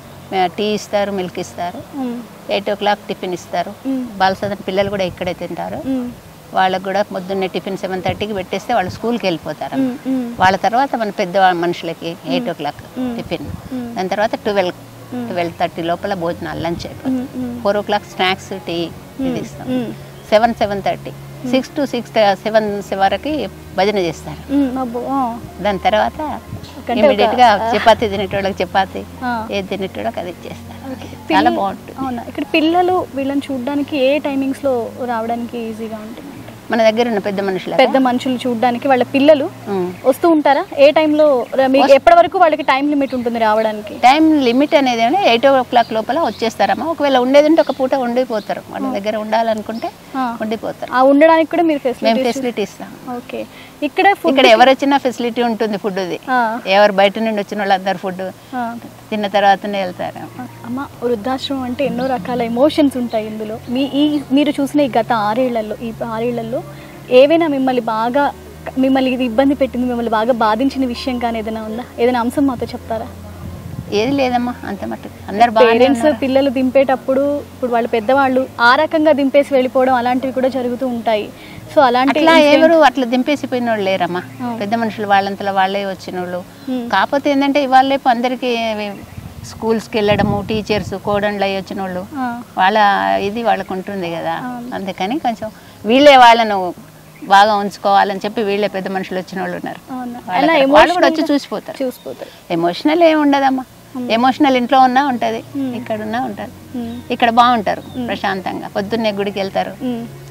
Speaker 5: టీ ఇస్తారు మిల్క్ ఇస్తారు
Speaker 1: um,
Speaker 5: eight o'clock tiffin ఇస్తారు
Speaker 1: మ్మ్.
Speaker 5: బాలసదన్ పిల్లలు కూడా ఇక్కడే తింటారు
Speaker 1: ఉమ్,
Speaker 5: వాళ్ళకు కూడా పొద్దున్నే టిఫిన్ సెవెన్ థర్టీకి పెట్టేస్తే వాళ్ళు స్కూల్కి వెళ్ళిపోతారు
Speaker 1: ఉమ్, ఉమ్,
Speaker 5: వాళ్ళ తర్వాత మన పెద్ద మనుషులకి eight o'clock tiffin
Speaker 1: hmm.
Speaker 5: దాని తర్వాత ట్వెల్వ్ ట్వెల్వ్ థర్టీ లోపల భోజనాలు లంచ్ అయిపోతుంది
Speaker 1: um, um,
Speaker 5: four o'clock snacks tea ఇది ఇస్తాం
Speaker 1: hmm.
Speaker 5: Seven seven thirty six to six seven వరకు భజన చేస్తారు
Speaker 1: ఉమ్, అబ్బో ఆ,
Speaker 5: దాని తర్వాత
Speaker 1: ఒకటే
Speaker 5: ఇమీడియట్ గా
Speaker 1: ఒక-
Speaker 5: చపాతీ తినేటోళ్ళకి చపాతీ
Speaker 1: ఆ.
Speaker 5: ఏది తినేటోళ్ళకి అది ఇచ్చేస్తారు
Speaker 1: ఓకే.
Speaker 5: చాలా
Speaker 1: పిల్ల-
Speaker 5: బాగుంటుంది
Speaker 1: అవునా ఇక్కడ పిల్లలు వీళ్ళని చూడడానికి ఏ టైమింగ్స్లో రావడానికి ఈజీగా ఉంటుంది
Speaker 5: మన దగ్గర ఉన్న పెద్ద మనుషులు
Speaker 1: పెద్ద మనుషులు చూడడానికి వాళ్ళ పిల్లలు
Speaker 5: మ్మ్.
Speaker 1: వస్తూ ఉంటారా ఏ టైంలో ర- మీకు ఎప్పటి వరకు వాళ్ళకి టైం లిమిట్ ఉంటుంది రావడానికి
Speaker 5: టైం లిమిట్ అనేది ఏమైనా ఎయిట్ ఓ క్లాక్ లోపల వచ్చేస్తారమ్మా ఒకవేళ ఉండేది ఉంటే ఒక పూట ఉండిపోతారు వాళ్ళ దగ్గర ఉండాలనుకుంటే
Speaker 1: ఆ.
Speaker 5: ఉండిపోతారు
Speaker 1: ఆ ఉండడానికి కూడా మీరు
Speaker 5: మేము
Speaker 1: ఫెసిలిటీ
Speaker 5: ఫెసిలిటీ ఇస్తాం
Speaker 1: ఓకే ఇక్కడ ఫుడ్
Speaker 5: ఇక్కడ ఎవరు వచ్చినా ఫెసిలిటీ ఉంటుంది ఫుడ్ది
Speaker 1: ఆ,
Speaker 5: ఎవరు బయట నుండి వచ్చిన వాళ్ళందరూ ఫుడ్
Speaker 1: ఆ.
Speaker 5: తిన్న తర్వాతనే వెళ్తారు
Speaker 1: అమ్మ వృద్ధాశ్రమం అంటే ఎన్నో రకాల ఎమోషన్స్ ఉంటాయి ఇందులో మీ ఈ మీరు చూసిన ఈ గత ఆరేళ్లలో ఈ ఆరేళ్లలో ఏవైనా మిమ్మల్ని బాగా మిమ్మల్ని ఇది ఇబ్బంది పెట్టింది మిమ్మల్ని బాగా బాధించిన విషయం కానీ ఏదైనా ఉందా ఏదైనా అంశం మాతో చెప్తారా
Speaker 5: ఏది లేదమ్మా అంత మట్టుకు అందరు బాగానే
Speaker 1: పేరెంట్స్
Speaker 5: ఉన్నారు.
Speaker 1: పిల్లలు దింపేటప్పుడు ఇప్పుడు వాళ్ళ పెద్దవాళ్ళు ఆ రకంగా దింపేసి వెళ్ళిపోవడం అలాంటివి కూడా జరుగుతూ ఉంటాయి సో అలాంటి
Speaker 5: అట్లా
Speaker 1: incident-
Speaker 5: ఎవరు అట్లా దింపేసిపోయిన వాళ్ళు లేరమ్మా పెద్ద మనుషులు వాళ్ళంతలో వాళ్ళే వచ్చిన వాళ్ళు
Speaker 1: Hmm.
Speaker 5: కాకపోతే ఏంటంటే ఇవాళ రేపు అందరికీ స్కూల్స్కి వెళ్ళడము టీచర్స్ కోడండ్లు అయ్యి వచ్చిన వాళ్ళు
Speaker 1: ఆ,
Speaker 5: వాళ్ళ ఇది వాళ్ళకు ఉంటుంది కదా అందుకని కొంచెం వీళ్ళే వాళ్ళను బాగా ఉంచుకోవాలని చెప్పి వీళ్ళే పెద్ద మనుషులు వచ్చిన వాళ్ళు ఉన్నారు
Speaker 1: అవునా.
Speaker 5: వాళ్ళ
Speaker 1: అలా
Speaker 5: దగ్గర- వాళ్ళు కూడా వచ్చి
Speaker 1: emotional గా
Speaker 5: చూసిపోతారు
Speaker 1: చూసిపోతారు
Speaker 5: ఎమోషనల్ ఏమి ఉండదమ్మా ఎమోషనల్ ఇంట్లో ఉన్నా ఉంటుంది ఇక్కడ ఉన్నా ఉంటుంది
Speaker 1: ఉమ్,
Speaker 5: ఇక్కడ బాగుంటారు ప్రశాంతంగా పొద్దున్నే గుడికి వెళ్తారు
Speaker 1: ఉమ్,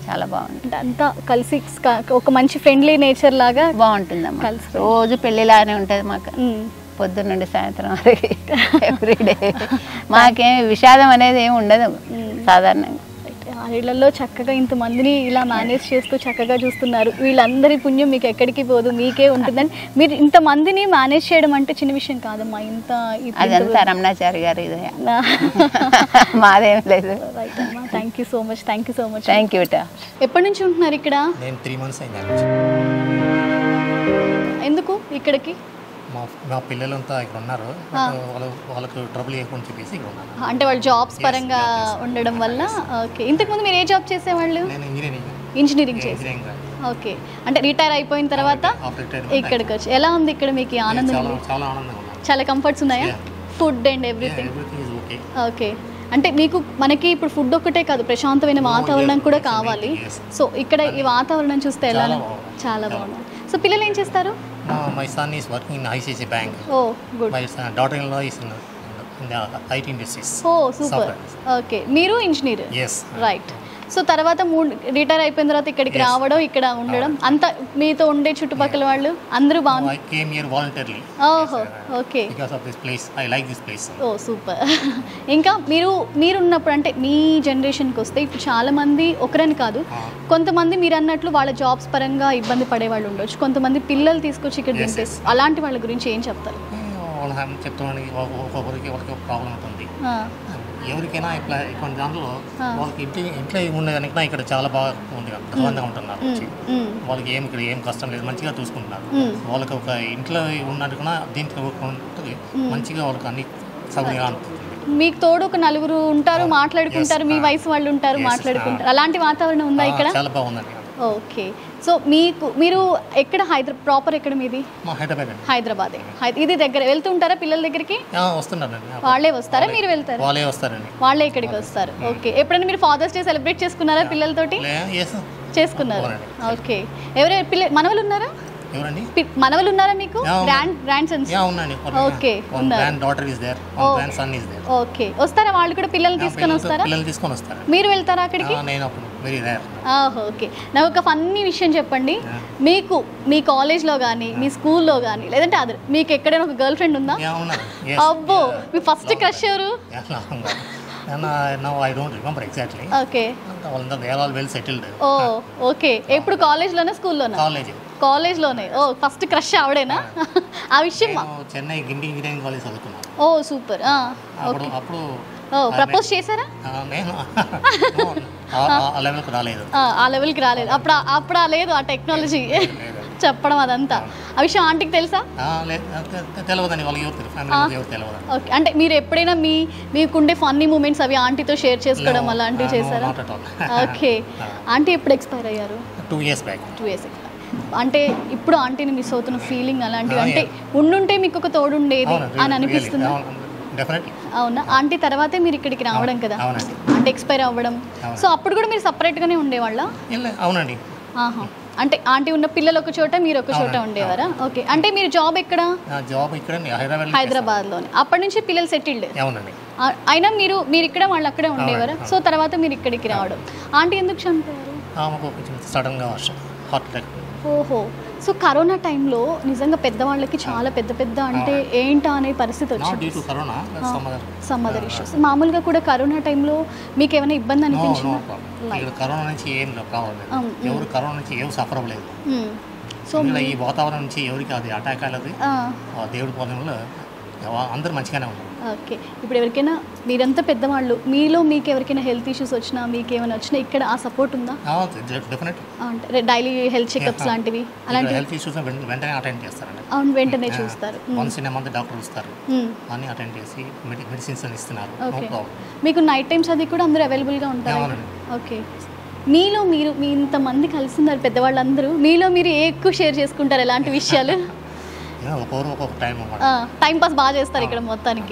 Speaker 5: చాలా బాగుంది
Speaker 1: అంటే అంతా కలిసి క- ఒక మంచి ఫ్రెండ్లీ నేచర్ లాగా
Speaker 5: బాగుంటుందమ్మా
Speaker 1: కలిసి.
Speaker 5: రోజు పెళ్ళిలానే ఉంటుంది మాకు
Speaker 1: ఉమ్.
Speaker 5: పొద్దున్న నుండి సాయంత్రం వరకు ఎవ్రీడే మాకేం విషాదం అనేది ఏమి ఉండదు సాధారణంగా
Speaker 1: ఆ ఇళ్లలో చక్కగా ఇంతమందిని ఇలా మేనేజ్ చేస్తూ చక్కగా చూస్తున్నారు వీళ్ళందరి పుణ్యం మీకు ఎక్కడికి పోదు మీకే ఉంటుందని మీరు ఇంతమందిని మేనేజ్ చేయడం అంటే చిన్న విషయం కాదమ్మా ఇంత
Speaker 5: అదంతా రమణాచారి గారు ఇదే మాదేం లేదు
Speaker 1: రైట్ అమ్మా thank you so much thank you so much
Speaker 5: thank you
Speaker 1: ఎప్పటి నుంచి ఉంటున్నారు ఇక్కడ
Speaker 6: నేను త్రీ మంత్స్ అయింది
Speaker 1: ఎందుకు ఇక్కడికి
Speaker 6: మా మా పిల్లలంతా ఇక్కడ ఉన్నారు బట్ వాళ్ళు వాళ్ళకు ట్రబుల్ ఇవ్వకుండా చెప్పేసి ఇక్కడ ఉన్నాను
Speaker 1: అంటే వాళ్ళు జాబ్స్
Speaker 6: Yes,
Speaker 1: పరంగా
Speaker 6: job చేస్తాను.
Speaker 1: ఉండడం వల్ల ఓకే ఇంతకుముందు మీరు ఏ జాబ్ చేసేవాళ్ళు
Speaker 6: నేను ఇంజనీరింగ్
Speaker 1: ఇంజనీరింగ్ చేసి
Speaker 6: ఇంజనీరింగ్
Speaker 1: ఓకే అంటే రిటైర్ అయిపోయిన తర్వాత
Speaker 6: ఆఫ్టర్ రిటైర్మెంట్
Speaker 1: ఇక్కడికి వచ్చి ఎలా ఉంది ఇక్కడ మీకు ఈ ఆనందం
Speaker 6: చాలా
Speaker 1: ఉంది?
Speaker 6: చాలా ఆనందంగా ఉన్నాను
Speaker 1: చాలా కంఫర్ట్స్ ఉన్నాయా
Speaker 6: Yeah.
Speaker 1: Food and everything
Speaker 6: everything is okay
Speaker 1: okay అంటే మీకు మనకి ఇప్పుడు ఫుడ్ ఒక్కటే కాదు ప్రశాంతమైన
Speaker 6: Oh,
Speaker 1: వాతావరణం
Speaker 6: yes,
Speaker 1: కూడా
Speaker 6: yes,
Speaker 1: కావాలి
Speaker 6: yes.
Speaker 1: సో ఇక్కడ ఈ వాతావరణం చూస్తే ఎలా
Speaker 6: చాలా బాగుంది.
Speaker 1: చాలా
Speaker 6: చాలా
Speaker 1: బాగుంది సో పిల్లలు ఏం చేస్తారు
Speaker 6: my son is working in ICICI bank
Speaker 1: oh good
Speaker 6: my daughter in law is in in the IT industries
Speaker 1: oh super okay మీరు ఇంజనీర్
Speaker 6: ఎస్
Speaker 1: రైట్ సో తర్వాత మూడు రిటైర్ అయిపోయిన తర్వాత ఇక్కడికి
Speaker 6: Yes.
Speaker 1: రావడం ఇక్కడ ఉండడం అంతా మీతో ఉండే చుట్టుపక్కల వాళ్ళు అందరూ బాగుంది
Speaker 6: ఐ కేమ్ హియర్ వాలంటీర్లీ
Speaker 1: ఓహో okay
Speaker 6: because of this place I like this place
Speaker 1: oh super ఇంకా మీరు మీరున్నప్పుడు అంటే మీ జనరేషన్కి వస్తే ఇప్పుడు చాలా మంది ఒకరని కాదు కొంతమంది మీరు అన్నట్లు వాళ్ళ జాబ్స్ పరంగా ఇబ్బంది పడే వాళ్ళు ఉండొచ్చు కొంతమంది పిల్లలు తీసుకొచ్చి ఇక్కడ
Speaker 6: Yes,
Speaker 1: దింపేసి అలాంటి వాళ్ళ గురించి ఏం చెప్తారు
Speaker 6: వాళ్ళు చెప్తున్నాను ఒక్కొక్కరికి ఒకరికి ఒక ప్రాబ్లం ఉంటుంది
Speaker 1: ఆ,
Speaker 6: ఎవరికైనా ఇట్లా కొన్ని దాంట్లో
Speaker 1: ఆ.
Speaker 6: వాళ్ళకి ఇంటి ఇంట్లో ఉండేదానికన్నా ఇక్కడ చాలా బాగా ఉంది ప్రశాంతంగా ఉంటున్నారు వచ్చి
Speaker 1: ఉమ్,
Speaker 6: వాళ్ళకి ఏం ఇక్కడ ఏం కష్టం లేదు మంచిగా చూసుకుంటున్నారు
Speaker 1: మ్మ్.
Speaker 6: వాళ్ళకి ఒక ఇంట్లో ఉన్నట్టుగా దీంట్లో ఉంటుంది మంచిగా వాళ్ళకి అన్ని సౌకర్యంగా అనిపిస్తుంది
Speaker 1: మీకు తోడు ఒక నలుగురు ఉంటారు మాట్లాడుకుంటారు మీ
Speaker 6: Yes, ఆ.
Speaker 1: వయసు వాళ్ళు ఉంటారు
Speaker 6: Yes,
Speaker 1: మాట్లాడుకుంటారు అలాంటి వాతావరణం ఉందా ఇక్కడ
Speaker 6: ఆ, చాలా బాగుందండి
Speaker 1: ఓకే సో మీకు మీరు ఎక్కడ హైదరా ప్రాపర్ ఎక్కడ మీది
Speaker 6: మా హైదరాబాద్ అండి
Speaker 1: హైదరాబాదే హై- ఇది దగ్గర వెళ్తుంటారా పిల్లల దగ్గరికి
Speaker 6: ఆ, వస్తున్నారండి
Speaker 1: వాళ్ళే వస్తారా మీరు వెళ్తారా
Speaker 6: వాళ్ళే వస్తారండి
Speaker 1: వాళ్ళే ఇక్కడికి వస్తారు ఓకే ఎప్పుడైనా మీరు ఫాదర్స్ డే సెలబ్రేట్ చేసుకున్నారా పిల్లలతోటి
Speaker 6: లే ఎస్
Speaker 1: చేసుకున్నారు
Speaker 6: అవునండి.
Speaker 1: ఓకే ఎవరు పిల్ల మనవలు ఉన్నారా
Speaker 6: ఎవరండి
Speaker 1: పి- మనవలు ఉన్నారా మీకు
Speaker 6: యా, ఉన్నారు.
Speaker 1: గ్రాండ్ గ్రాండ్ సన్స్
Speaker 6: యా ఉందండి
Speaker 1: ఓకే, ఉన్నారు.
Speaker 6: Granddaughter is there
Speaker 1: oh.
Speaker 6: Grandson is there
Speaker 1: okay వస్తారా వాళ్ళు కూడా పిల్లలు తీసుకొని వస్తారా
Speaker 6: పిల్లలు తీసుకొని వస్తారు
Speaker 1: మీరు వెళ్తారా అక్కడికి
Speaker 6: నేను అప్పుడు వెరీ రేర్
Speaker 1: ఆహో, ఓకే నాకు ఒక ఫన్నీ విషయం చెప్పండి
Speaker 6: Yeah.
Speaker 1: మీకు మీ కాలేజ్లో కానీ మీ స్కూల్లో కానీ లేదంటే అదర్ మీకు ఎక్కడైనా ఒక గర్ల్ ఫ్రెండ్ ఉందా
Speaker 6: యా ఉన్నారు
Speaker 1: అబ్బో మీ ఫస్ట్ క్రష్ ఎవరు
Speaker 6: no I don't remember exactly
Speaker 1: okay
Speaker 6: వాళ్ళంతా they all well settled
Speaker 1: oh okay ఎప్పుడు కాలేజ్లోనా స్కూల్లోనా
Speaker 6: కాలేజ్
Speaker 1: కాలేజ్లోనే ఓ ఫస్ట్ క్రష్ ఆవిడేనా ఆ విషయం
Speaker 6: నేను చెన్నై గిండి ఇంజనీరింగ్ కాలేజ్ చదువుకున్నాను
Speaker 1: ఓ సూపర్
Speaker 6: అప్పుడు అప్పుడు
Speaker 1: ఓ ప్రపోజ్ చేశారా
Speaker 6: ఆ, నేను no, ఆ- ఆ లెవెల్కి రాలేదు
Speaker 1: ఆ, ఆ లెవెల్కి రాలేదు అప్పుడు ఆ- అప్పుడు ఆ లేదు ఆ టెక్నాలజీ చెప్పడం అదంతా ఆ విషయం ఆంటీకి తెలుసా
Speaker 6: ఆ, లే- తె- తె- తెలియదండి వాళ్ళకి ఎవరు తెలియదు ఫ్యామిలీ ఎవరు తెలియదు
Speaker 1: ఓకే అంటే మీరు ఎప్పుడైనా మీ మీకుండే ఫన్నీ మూమెంట్స్ అవి ఆంటీతో షేర్ చేసుకోవడం అలాంటివి చేశారా ఓకే ఆంటీ ఎప్పుడు ఎక్స్పైర్ అయ్యారు
Speaker 6: two years back
Speaker 1: two years అంటే ఇప్పుడు ఆంటీని మిస్ అవుతున్న ఫీలింగ్ అలాంటివి
Speaker 6: ఆ,
Speaker 1: అంటే ఉండుంటే మీకు ఒక తోడుండేది అని అనిపిస్తుంది
Speaker 6: డెఫినెట్లీ
Speaker 1: అవునా ఆంటీ తర్వాతే మీరు ఇక్కడికి రావడం కదా
Speaker 6: అవునండి
Speaker 1: అంటే ఎక్స్పైర్ అవ్వడం
Speaker 6: అవును.
Speaker 1: సో అప్పుడు కూడా మీరు సపరేట్గానే ఉండేవాళ్ళ
Speaker 6: ಇಲ್ಲ అవునండి
Speaker 1: ఆహా అంటే ఆంటీ ఉన్న పిల్లలు ఒక చోట మీరు ఒక చోట
Speaker 6: అవునండి,
Speaker 1: ఉండేవారా ఓకే అంటే మీరు జాబ్ ఎక్కడ
Speaker 6: నా జాబ్ ఇక్కడ హైదరాబాద్
Speaker 1: హైదరాబాద్లోనే అప్పటి నుంచి పిల్లలు సెటిల్డ్
Speaker 6: అవునండి
Speaker 1: అయినా మీరు మీరు ఇక్కడ వాళ్ళు అక్కడే ఉండేవారా
Speaker 6: అవును.
Speaker 1: సో తర్వాత మీరు ఇక్కడికి రావడం ఆంటీ ఎందుకు చనిపోయారు
Speaker 6: ఆమెకు కొంచెం సడన్గా హార్ట్ అటాక్
Speaker 1: ఓహో సో కరోనా టైంలో నిజంగా పెద్దవాళ్ళకి చాలా పెద్ద పెద్ద అంటే ఏంటా అనే పరిస్థితి
Speaker 6: నాట్ డ్యూ
Speaker 1: వచ్చింది
Speaker 6: to corona some other
Speaker 1: some other issues మామూలుగా కూడా కరోనా టైంలో మీకు ఏమైనా ఇబ్బంది
Speaker 6: నో నో
Speaker 1: అనిపించిందా
Speaker 6: ఇక్కడ కరోనా నుంచి ఏం ప్రాబ్లం లేదు
Speaker 1: అవును.
Speaker 6: ఎవరు కరోనా నుంచి ఏం సఫర్ అవ్వలేదు
Speaker 1: సో
Speaker 6: ఇక్కడ ఈ వాతావరణం నుంచి ఎవరికి అది అటాక్ అవ్వలేదు ఆ దేవుడి పొలంలో అందరూ మంచిగానే ఉన్నారు
Speaker 1: ఓకే ఇప్పుడు ఎవరికైనా మీరంతా పెద్దవాళ్ళు మీలో మీకు ఎవరికైనా హెల్త్ ఇష్యూస్ వచ్చినా మీకు ఏమైనా వచ్చినా ఇక్కడ ఆ సపోర్ట్ ఉందా
Speaker 6: డెఫినెట్
Speaker 1: అంటే డైలీ హెల్త్ చెకప్స్ లాంటివి అలాంటివి
Speaker 6: హెల్త్ ఇష్యూస్ వెంటనే అటెండ్ చేస్తారండి
Speaker 1: అవును వెంటనే చూస్తారు
Speaker 6: వన్స్ ఇన్ మంత్ డాక్టర్ వస్తారు
Speaker 1: మ్మ్.
Speaker 6: అన్ని అటెండ్ చేసి మెడిసిన్స్ అని ఇస్తున్నారు నో
Speaker 1: ఓకే
Speaker 6: ప్రాబ్లం
Speaker 1: మీకు నైట్ టైమ్స్ అది కూడా అందరూ అవైలబుల్గా ఉంటారు
Speaker 6: అవునండి.
Speaker 1: ఓకే మీలో మీరు మీ ఇంతమంది కలిసి ఉన్నారు పెద్దవాళ్ళందరూ మీలో మీరు ఏ ఎక్కువ షేర్ చేసుకుంటారు ఎలాంటి విషయాలు
Speaker 6: ఒక్కొక్కరు ఒక్కొక్క టైం అన్నమాట
Speaker 1: టైం పాస్ బాగా చేస్తారు ఇక్కడ మొత్తానికి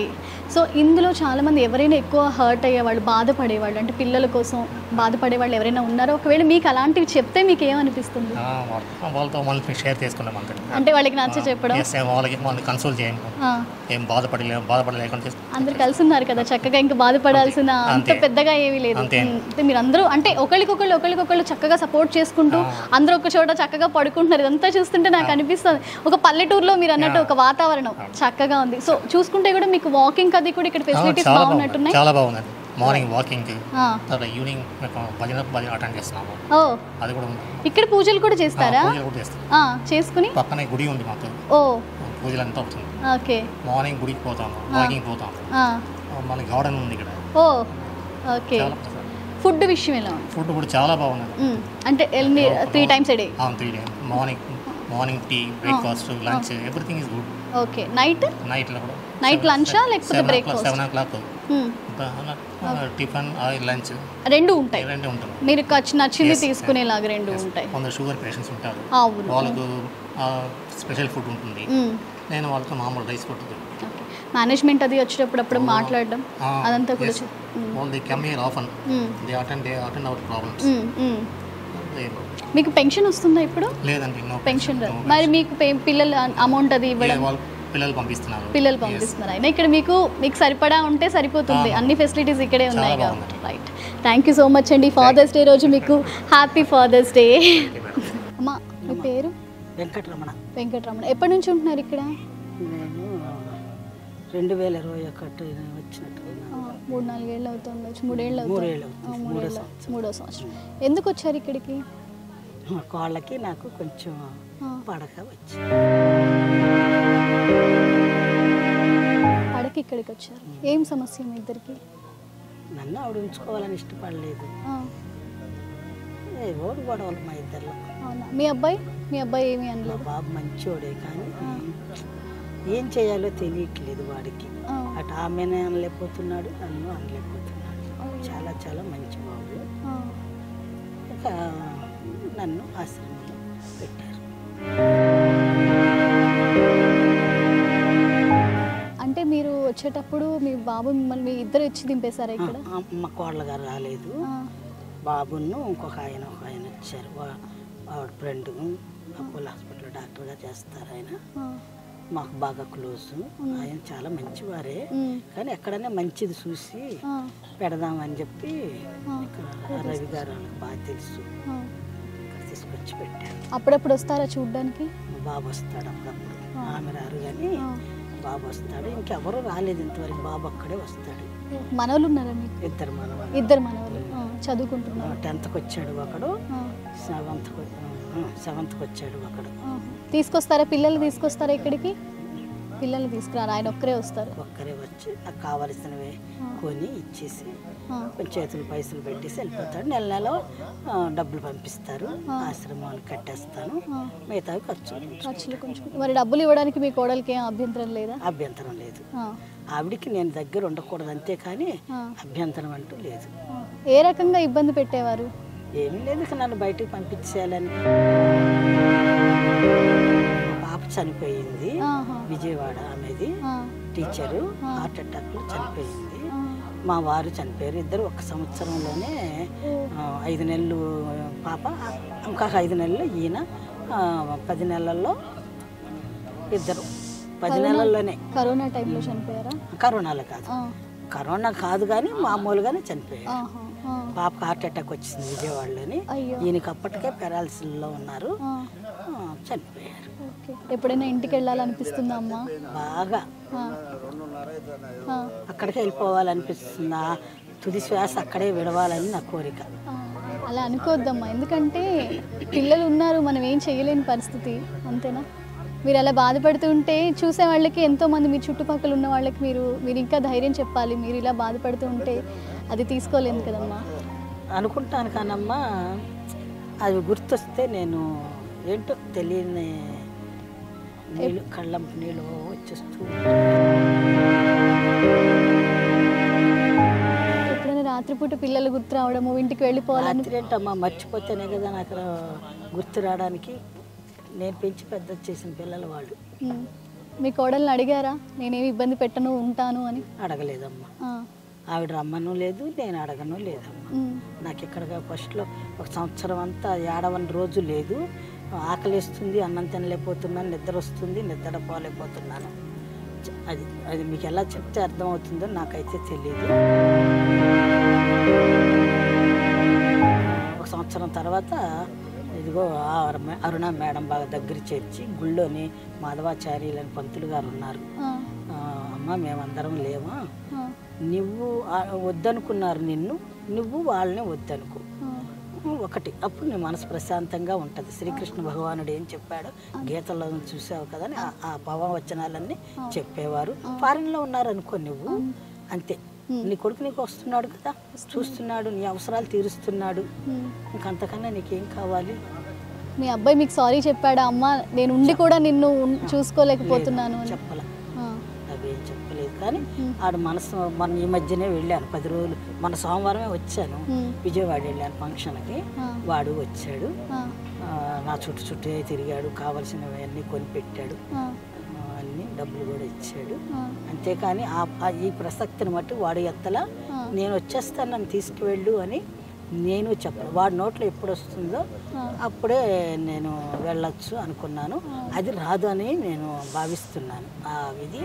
Speaker 1: సో ఇందులో చాలామంది ఎవరైనా ఎక్కువ హర్ట్ అయ్యేవాళ్ళు బాధపడేవాళ్ళు అంటే పిల్లల కోసం బాధపడేవాళ్ళు ఎవరైనా ఉన్నారో ఒకవేళ మీకు అలాంటివి చెప్తే మీకు ఏమనిపిస్తుంది
Speaker 6: ఆ, వాళ్ళ- వాళ్ళతో మళ్ళీ షేర్ చేసుకున్నాం అంతే
Speaker 1: అంటే వాళ్ళకి నచ్చ చెప్పడం
Speaker 6: ఎస్ వాళ్ళకి వాళ్ళని కన్సోల్ చేయండి
Speaker 1: ఆ,
Speaker 6: ఏం బాధపడలే బాధపడలేకుండా చేసి
Speaker 1: అందరు కలిసి ఉన్నారు కదా చక్కగా ఇంకా బాధపడాల్సిన అంత
Speaker 6: అంతే.
Speaker 1: పెద్దగా ఏమీ లేదు
Speaker 6: అంతే.
Speaker 1: ఉమ్, అంటే మీరు అందరూ అంటే ఒకరికొకళ్ళు ఒకరికొకళ్ళు చక్కగా సపోర్ట్ చేసుకుంటూ అందరూ ఒక చోట చక్కగా పడుకుంటున్నారు ఇదంతా చూస్తుంటే నాకు అనిపిస్తుంది ఒక పల్లెటూరులో మీరు అన్నట్టు ఒక వాతావరణం చక్కగా ఉంది సో చూసుకుంటే కూడా మీకు వాకింగ్ అది కూడా ఇక్కడ
Speaker 6: ఆ,
Speaker 1: ఫెసిలిటీస్
Speaker 6: చాలా బాగుంది
Speaker 1: బాగున్నట్టున్నాయి
Speaker 6: చాలా బాగుందండి మార్నింగ్ వాకింగ్
Speaker 1: ఆ,
Speaker 6: తర్వాత ఈవినింగ్ మేము భజన భజన అటెండ్ చేస్తున్నాము
Speaker 1: ఓ
Speaker 6: అది కూడా ఉంది
Speaker 1: ఇక్కడ పూజలు కూడా
Speaker 6: ఆ,
Speaker 1: చేస్తారా
Speaker 6: పూజలు కూడా చేస్తాం
Speaker 1: ఆ, చేసుకుని
Speaker 6: పక్కనే గుడి ఉంది మాకు
Speaker 1: ఓ
Speaker 6: పూజలు అంతా అవుతుంది
Speaker 1: ఓకే
Speaker 6: మార్నింగ్ గుడికి పోతాము వాకింగ్ పోతాము
Speaker 1: ఆ,
Speaker 6: మళ్ళీ గార్డెన్ ఉంది ఇక్కడ
Speaker 1: ఓ ఓకే
Speaker 6: చాలా
Speaker 1: ఫుడ్ విషయం ఎలా ఉంది
Speaker 6: ఫుడ్ కూడా చాలా బాగున్నది
Speaker 1: ఉమ్, అంటే ఎన్ని three times a day
Speaker 6: three day morning morning tea breakfast lunch everything is good
Speaker 1: okay night
Speaker 6: నైట్లో కూడా
Speaker 1: నైట్ లంచా లేకపోతే breakfast
Speaker 6: seven o'clock tiffin oil lunch
Speaker 1: రెండు ఉంటాయి
Speaker 6: రెండే ఉంటుంది
Speaker 1: మీరు ఖర్చు నచ్చింది
Speaker 6: Yes,
Speaker 1: తీసుకునేలాగా రెండు ఉంటాయి
Speaker 6: కొందరు షుగర్ పేషెంట్స్ ఉంటారు
Speaker 1: అవును
Speaker 6: వాళ్ళకు స్పెషల్ ఫుడ్ ఉంటుంది
Speaker 1: ఉమ్,
Speaker 6: నేను వాళ్ళకి మామూలు రైస్ ఫుడ్
Speaker 1: ఓకే మేనేజ్మెంట్ అది వచ్చేటప్పుడు అప్పుడు మాట్లాడడం అదంతా కూడా చే- ఉమ్,
Speaker 6: వాళ్ళు they come here often
Speaker 1: um,
Speaker 6: they attend they attend our problems
Speaker 1: um, um. మీకు పెన్షన్ వస్తుందా ఇప్పుడు
Speaker 6: లేదండి నో
Speaker 1: పెన్షన్ రాదు. మరి మీకు పే- పిల్లల అమౌంట్ అది ఇవ్వడం
Speaker 6: వాళ్ళు పిల్లలు పంపిస్తున్నారు
Speaker 1: పిల్లలు పంపిస్తున్నారు అయినా ఇక్కడ మీకు మీకు సరిపడా ఉంటే సరిపోతుంది అన్ని ఫెసిలిటీస్ ఇక్కడే ఉన్నాయి
Speaker 6: చాలా
Speaker 1: కాబట్టి right thank you so much అండి ఫాదర్స్ డే రోజు మీకు హ్యాపీ ఫాదర్స్ డే అమ్మా మీ పేరు
Speaker 4: వెంకటరమణ
Speaker 1: వెంకటరమణ ఎప్పటి నుంచి ఉంటున్నారు ఇక్కడ
Speaker 4: నేను రెండు వేల ఇరవై ఒకటి వచ్చినట్టు
Speaker 1: ఆ, మూడు నాలుగేళ్ళు అవుతుంది వచ్చి మూడేళ్ళు
Speaker 4: మూడేళ్ళు
Speaker 1: అవుతుంది
Speaker 4: అవుతుంది.
Speaker 1: ఆ,
Speaker 4: మూడో
Speaker 1: మూడేళ్ళు
Speaker 4: సంవత్సరం.
Speaker 1: మూడో సంవత్సరం ఎందుకు వచ్చారు ఇక్కడికి
Speaker 4: మా కాళ్ళకి నాకు కొంచెం
Speaker 1: ఆ,
Speaker 4: పడక వచ్చి
Speaker 1: పడకి ఇక్కడికి వచ్చారు ఏం సమస్య మీ ఇద్దరికి
Speaker 4: నన్ను ఆవిడ ఉంచుకోవాలని ఇష్టపడలేదు
Speaker 1: ఆ,
Speaker 4: ఏవో గొడవలు మా ఇద్దరిలో
Speaker 1: అవునా మీ అబ్బాయి మీ అబ్బాయి ఏమీ
Speaker 4: మా
Speaker 1: అనలేదు
Speaker 4: బాబు మంచోడే కానీ ఏం చేయాలో తెలియట్లేదు వాడికి
Speaker 1: ఆ,
Speaker 4: అటు ఆమెనే అనలేకపోతున్నాడు నన్ను అనలేకపోతున్నాడు చాలా చాలా మంచి బాబు
Speaker 1: ఆ.
Speaker 4: ఇక నన్ను ఆశ్రమంలో పెట్టారు
Speaker 1: అంటే మీరు వచ్చేటప్పుడు మీ బాబు మిమ్మల్ని మీ ఇద్దరు వచ్చి దింపేశారా ఇక్కడ
Speaker 4: ఆ, మా కోళ్ళ గారు రాలేదు
Speaker 1: ఆ,
Speaker 4: బాబును ఇంకొక ఆయన ఒక ఆయన వచ్చారు వా- ఆవిడ ఫ్రెండ్ అపోలో హాస్పిటల్ డాక్టర్గా చేస్తారు ఆయన
Speaker 1: ఆ,
Speaker 4: మాకు బాగా క్లోజ్ ఆయన చాలా మంచివారే
Speaker 1: ఉమ్,
Speaker 4: కానీ ఎక్కడైనా మంచిది చూసి
Speaker 1: ఆ,
Speaker 4: పెడదామని చెప్పి
Speaker 1: ఆ,
Speaker 4: ఇక్కడ రవి గారు వాళ్ళకి బాగా తెలుసు
Speaker 1: ఆ.
Speaker 4: ఇక్కడ తీసుకొచ్చి పెట్టారు
Speaker 1: అప్పుడప్పుడు వస్తారా చూడ్డానికి
Speaker 4: మా బాబు వస్తాడు అప్పుడప్పుడు ఆమె రారు కానీ
Speaker 1: ఆ.
Speaker 4: బాబు వస్తాడు ఇంకెవరు రాలేదు ఇంతవరకు బాబు అక్కడే వస్తాడు
Speaker 1: మనవలు ఉన్నారా మీకు
Speaker 4: ఇద్దరు మనవాళ్ళు
Speaker 1: ఇద్దరు మనవలు ఆ, చదువుకుంటున్నారు
Speaker 4: టెన్త్కి వచ్చాడు ఒకడు
Speaker 1: ఆ,
Speaker 4: సెవెంత్కి సెవెంత్కి వచ్చాడు ఒకడు
Speaker 1: ఆ. తీసుకొస్తారా పిల్లలు తీసుకొస్తారా ఇక్కడికి పిల్లలు తీసుకురారు ఆయన ఒక్కరే వస్తారు
Speaker 4: ఒక్కరే వచ్చి నాకు కావలసినవి కొని ఇచ్చేసి
Speaker 1: ఆ,
Speaker 4: కొంచెం చేతులు పైసలు పెట్టేసి వెళ్ళిపోతాడు నెల నెల ఆ, డబ్బులు పంపిస్తారు ఆశ్రమాలు కట్టేస్తాను
Speaker 1: ఆ.
Speaker 4: మిగతావి ఖర్చు
Speaker 1: ఖర్చులు కొంచెం మరి డబ్బులు ఇవ్వడానికి మీ కోడలికి ఏం అభ్యంతరం లేదా
Speaker 4: అభ్యంతరం లేదు
Speaker 1: ఆ,
Speaker 4: ఆవిడికి నేను దగ్గర ఉండకూడదు అంతే కానీ
Speaker 1: ఆ.
Speaker 4: అభ్యంతరం అంటూ లేదు
Speaker 1: ఆ. ఏ రకంగా ఇబ్బంది పెట్టేవారు
Speaker 4: ఏమీ లేదు ఇక నన్ను బయటికి పంపించేయాలని మా పాప చనిపోయింది
Speaker 1: ఆహా.
Speaker 4: విజయవాడ ఆమెది
Speaker 1: ఆ,
Speaker 4: టీచరు హార్ట్ అటాక్లో చనిపోయింది
Speaker 1: ఆ,
Speaker 4: మా వారు చనిపోయారు ఇద్దరు ఒక సంవత్సరంలోనే ఆ, ఐదు నెలలు పాప ఇంకొక ఐదు నెలలు ఈయన ఆ, పది నెలల్లో ఇద్దరు పది నెలల్లోనే
Speaker 1: కరోనా టైంలో చనిపోయారా
Speaker 4: కరోనాలో కాదు
Speaker 1: ఆ,
Speaker 4: కరోనా కాదు కానీ మామూలుగానే చనిపోయారు
Speaker 1: ఆహా, ఆ,
Speaker 4: పాపకు హార్ట్ అటాక్ వచ్చింది విజయవాడలోని
Speaker 1: అయ్యో
Speaker 4: ఈయనకి అప్పటికే పెరాలసిస్లో ఉన్నారు
Speaker 1: ఆ,
Speaker 4: ఆ, చనిపోయారు
Speaker 1: ఓకే ఎప్పుడైనా ఇంటికి వెళ్ళాలనిపిస్తుందా అమ్మా
Speaker 4: బాగా
Speaker 1: ఆ, ఆ,
Speaker 4: అక్కడికి వెళ్ళిపోవాలనిపిస్తుంది ఆ తుది శ్వాస అక్కడే విడవాలని నా కోరిక
Speaker 1: ఆ, అలా అనుకోవద్దమ్మా ఎందుకంటే పిల్లలు ఉన్నారు మనం ఏం చేయలేని పరిస్థితి అంతేనా మీరు అలా బాధపడుతూ ఉంటే చూసే వాళ్ళకి ఎంతో మంది మీ చుట్టుపక్కల ఉన్న వాళ్ళకి మీరు మీరు ఇంకా ధైర్యం చెప్పాలి మీరు ఇలా బాధపడుతూ ఉంటే అది తీసుకోలేదు కదమ్మా
Speaker 4: అనుకుంటాను కానమ్మా అవి గుర్తొస్తే నేను ఏంటో తెలియని నీళ్ళు కళ్ళంపు నీళ్ళు వచ్చేస్తూ
Speaker 1: ఎప్పుడైనా రాత్రిపూట పిల్లలు గుర్తు రావడము ఇంటికి వెళ్ళిపోవాలని
Speaker 4: రాత్రి ఏంటమ్మా మర్చిపోతేనే కదా నాకు రా- గుర్తు రావడానికి నేను పెంచి పెద్ద చేసిన పిల్లలు వాళ్ళు
Speaker 1: ఉమ్, మీ కోడల్ని అడిగారా నేనేమి ఇబ్బంది పెట్టను ఉంటాను అని
Speaker 4: అడగలేదమ్మా
Speaker 1: ఆ,
Speaker 4: ఆవిడ రమ్మను లేదు నేను అడగను లేదమ్మా
Speaker 1: ఉమ్,
Speaker 4: నాకు ఇక్కడ ఫస్ట్లో ఒక సంవత్సరం అంతా ఏడవని రోజు లేదు ఆకలిస్తుంది అన్నం తినలేకపోతున్నాను నిద్ర వస్తుంది నిద్ర పోలేకపోతున్నాను చ- అది అది మీకు ఎలా చెప్తే అర్థమవుతుందో నాకైతే తెలియదు ఒక సంవత్సరం తర్వాత ఇదిగో ఆ అరుణ- అరుణ మేడం బాగా దగ్గర చేర్చి గుళ్ళోని మాధవాచార్యులని పంతులు గారు ఉన్నారు
Speaker 1: ఆ,
Speaker 4: ఆ, అమ్మ మేమందరం లేవా
Speaker 1: ఆ,
Speaker 4: నువ్వు ఆ వద్దనుకున్నారు నిన్ను నువ్వు వాళ్ళని వద్దనుకో
Speaker 1: ఆ,
Speaker 4: ఒకటి అప్పుడు నీ మనసు ప్రశాంతంగా ఉంటుంది శ్రీకృష్ణ భగవానుడు ఏం చెప్పాడు గీతలో చూసావు కదా అని ఆ- ఆ పవవచనాలన్నీ చెప్పేవారు ఫారిన్లో ఉన్నారు అనుకో నువ్వు అంతే నీ కొడుకు నీకు వస్తున్నాడు కదా చూస్తున్నాడు నీ అవసరాలు తీరుస్తున్నాడు
Speaker 1: ఉమ్.
Speaker 4: ఇంకంతకన్నా నీకేం కావాలి
Speaker 1: మీ అబ్బాయి మీకు సారీ చెప్పాడా అమ్మ నేను ఉండి కూడా నిన్ను ఉన్- చూసుకోలేకపోతున్నాను అని
Speaker 4: చెప్పాల
Speaker 1: ఆ,
Speaker 4: అవేం చెప్పలేదు కానీ ఆడు మనసు మన ఈ మధ్యనే వెళ్ళాను పది రోజులు మన సోమవారమే వచ్చాను
Speaker 1: ఉమ్,
Speaker 4: విజయవాడ వెళ్ళాను ఫంక్షన్కి
Speaker 1: ఆ,
Speaker 4: వాడు వచ్చాడు
Speaker 1: ఆ,
Speaker 4: ఆ, నా చుట్టూ చుట్టే తిరిగాడు కావలసినవన్నీ కొనిపెట్టాడు
Speaker 1: ఆ,
Speaker 4: ఆ, అన్ని డబ్బులు కూడా ఇచ్చాడు
Speaker 1: ఆ,
Speaker 4: అంతేకాని ఆ ఆ- ఈ ప్రసక్తిని బట్టి వాడు ఎత్తలా
Speaker 1: ఆ.
Speaker 4: నేను వచ్చేస్తాను నన్ను తీసుకువెళ్ళు అని నేను చెప్పను వాడి నోట్లో ఎప్పుడు వస్తుందో
Speaker 1: ఆ.
Speaker 4: అప్పుడే నేను వెళ్ళొచ్చు అనుకున్నాను అది రాదు అని నేను భావిస్తున్నాను ఆ విధి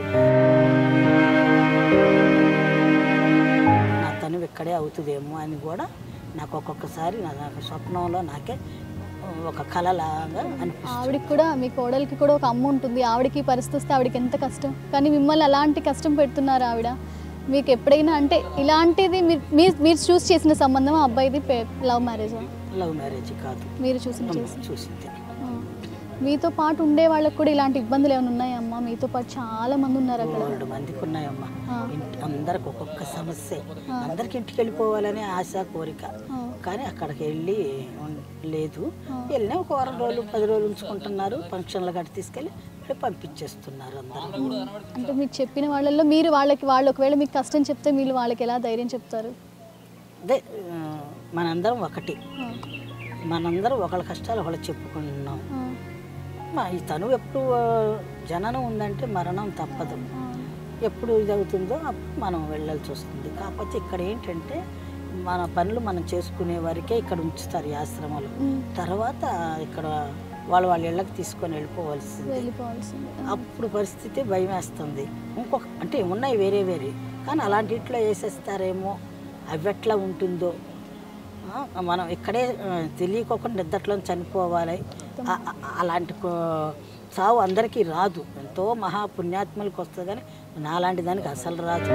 Speaker 4: నా తను ఇక్కడే అవుతుందేమో అని కూడా నాకు ఒక్కొక్కసారి నా నాకు స్వప్నంలో నాకే ఒక కలలాగా అనిపిస్తుంది
Speaker 1: ఆవిడకి కూడా మీ కోడలికి కూడా ఒక అమ్మ ఉంటుంది ఆవిడకి ఈ పరిస్థితి వస్తే ఆవిడకి ఎంత కష్టం కానీ మిమ్మల్ని అలాంటి కష్టం పెడుతున్నారు ఆవిడ మీకు ఎప్పుడైనా అంటే ఇలాంటిది మీరు మీరు మీరు చూస్ చేసిన సంబంధం ఆ అబ్బాయిది లవ్ మ్యారేజ్
Speaker 4: లవ్ మ్యారేజ్ కాదు
Speaker 1: మీరు చూసిన చేసి
Speaker 4: చూసింది
Speaker 1: ఆ. మీతో పాటు ఉండే వాళ్ళకి కూడా ఇలాంటి ఇబ్బందులు ఏమైనా ఉన్నాయా అమ్మా మీతో పాటు చాలా మంది ఉన్నారు అక్కడ
Speaker 4: రెండు మందికి ఉన్నాయమ్మా
Speaker 1: ఆ.
Speaker 4: ఇంటి అందరికి ఒక్కొక్క సమస్య అందరికి ఇంటికి వెళ్ళిపోవాలనే ఆశ కోరిక
Speaker 1: ఆ.
Speaker 4: కానీ అక్కడికి వెళ్ళి ఉన్- లేదు వెళ్ళినా ఒక వారం రోజులు పది రోజులు ఉంచుకుంటున్నారు ఫంక్షన్లు గట్టి తీసుకెళ్ళి మళ్ళీ పంపించేస్తున్నారు అందరూ
Speaker 1: అంటే మీకు చెప్పిన వాళ్ళల్లో మీరు వాళ్ళకి వాళ్ళు ఒకవేళ మీకు కష్టం చెప్తే మీరు వాళ్ళకి ఎలా ధైర్యం చెప్తారు
Speaker 4: అదే ఆ, మనందరం ఒకటి
Speaker 1: ఆ,
Speaker 4: మనందరం ఒకళ్ళ కష్టాలు ఒకళ్ళు చెప్పుకుంటున్నాం
Speaker 1: ఆ,
Speaker 4: మా ఈ తను ఎప్పుడు ఆ, జననం ఉందంటే మరణం తప్పదు
Speaker 1: ఆ,
Speaker 4: ఎప్పుడు ఇది అవుతుందో అప్పుడు మనం వెళ్ళాల్సి వస్తుంది కాకపోతే ఇక్కడ ఏంటంటే మన పనులు మనం చేసుకునే వరకే ఇక్కడ ఉంచుతారు ఈ ఆశ్రమాలు
Speaker 1: ఉమ్,
Speaker 4: తర్వాత ఇక్కడ వాళ్ళు వాళ్ళ ఇళ్ళకి తీసుకొని వెళ్ళిపోవాల్సింది
Speaker 1: వెళ్ళిపోవాల్సింది
Speaker 4: అప్పుడు పరిస్థితి భయం వేస్తుంది ఇంకొక అంటే ఉన్నాయి వేరే వేరే కానీ అలాంటి ఇట్లో వేసేస్తారేమో అవి ఎట్లా ఉంటుందో ఆ, మనం ఇక్కడే ఆ, తెలియకోకుండా నిద్దట్లో చనిపోవాలి ఆ- ఆ- అలాంటి కో- చావు అందరికీ రాదు ఎంతో మహాపుణ్యాత్మలకు వస్తుంది కానీ నాలాంటి దానికి అసలు రాదు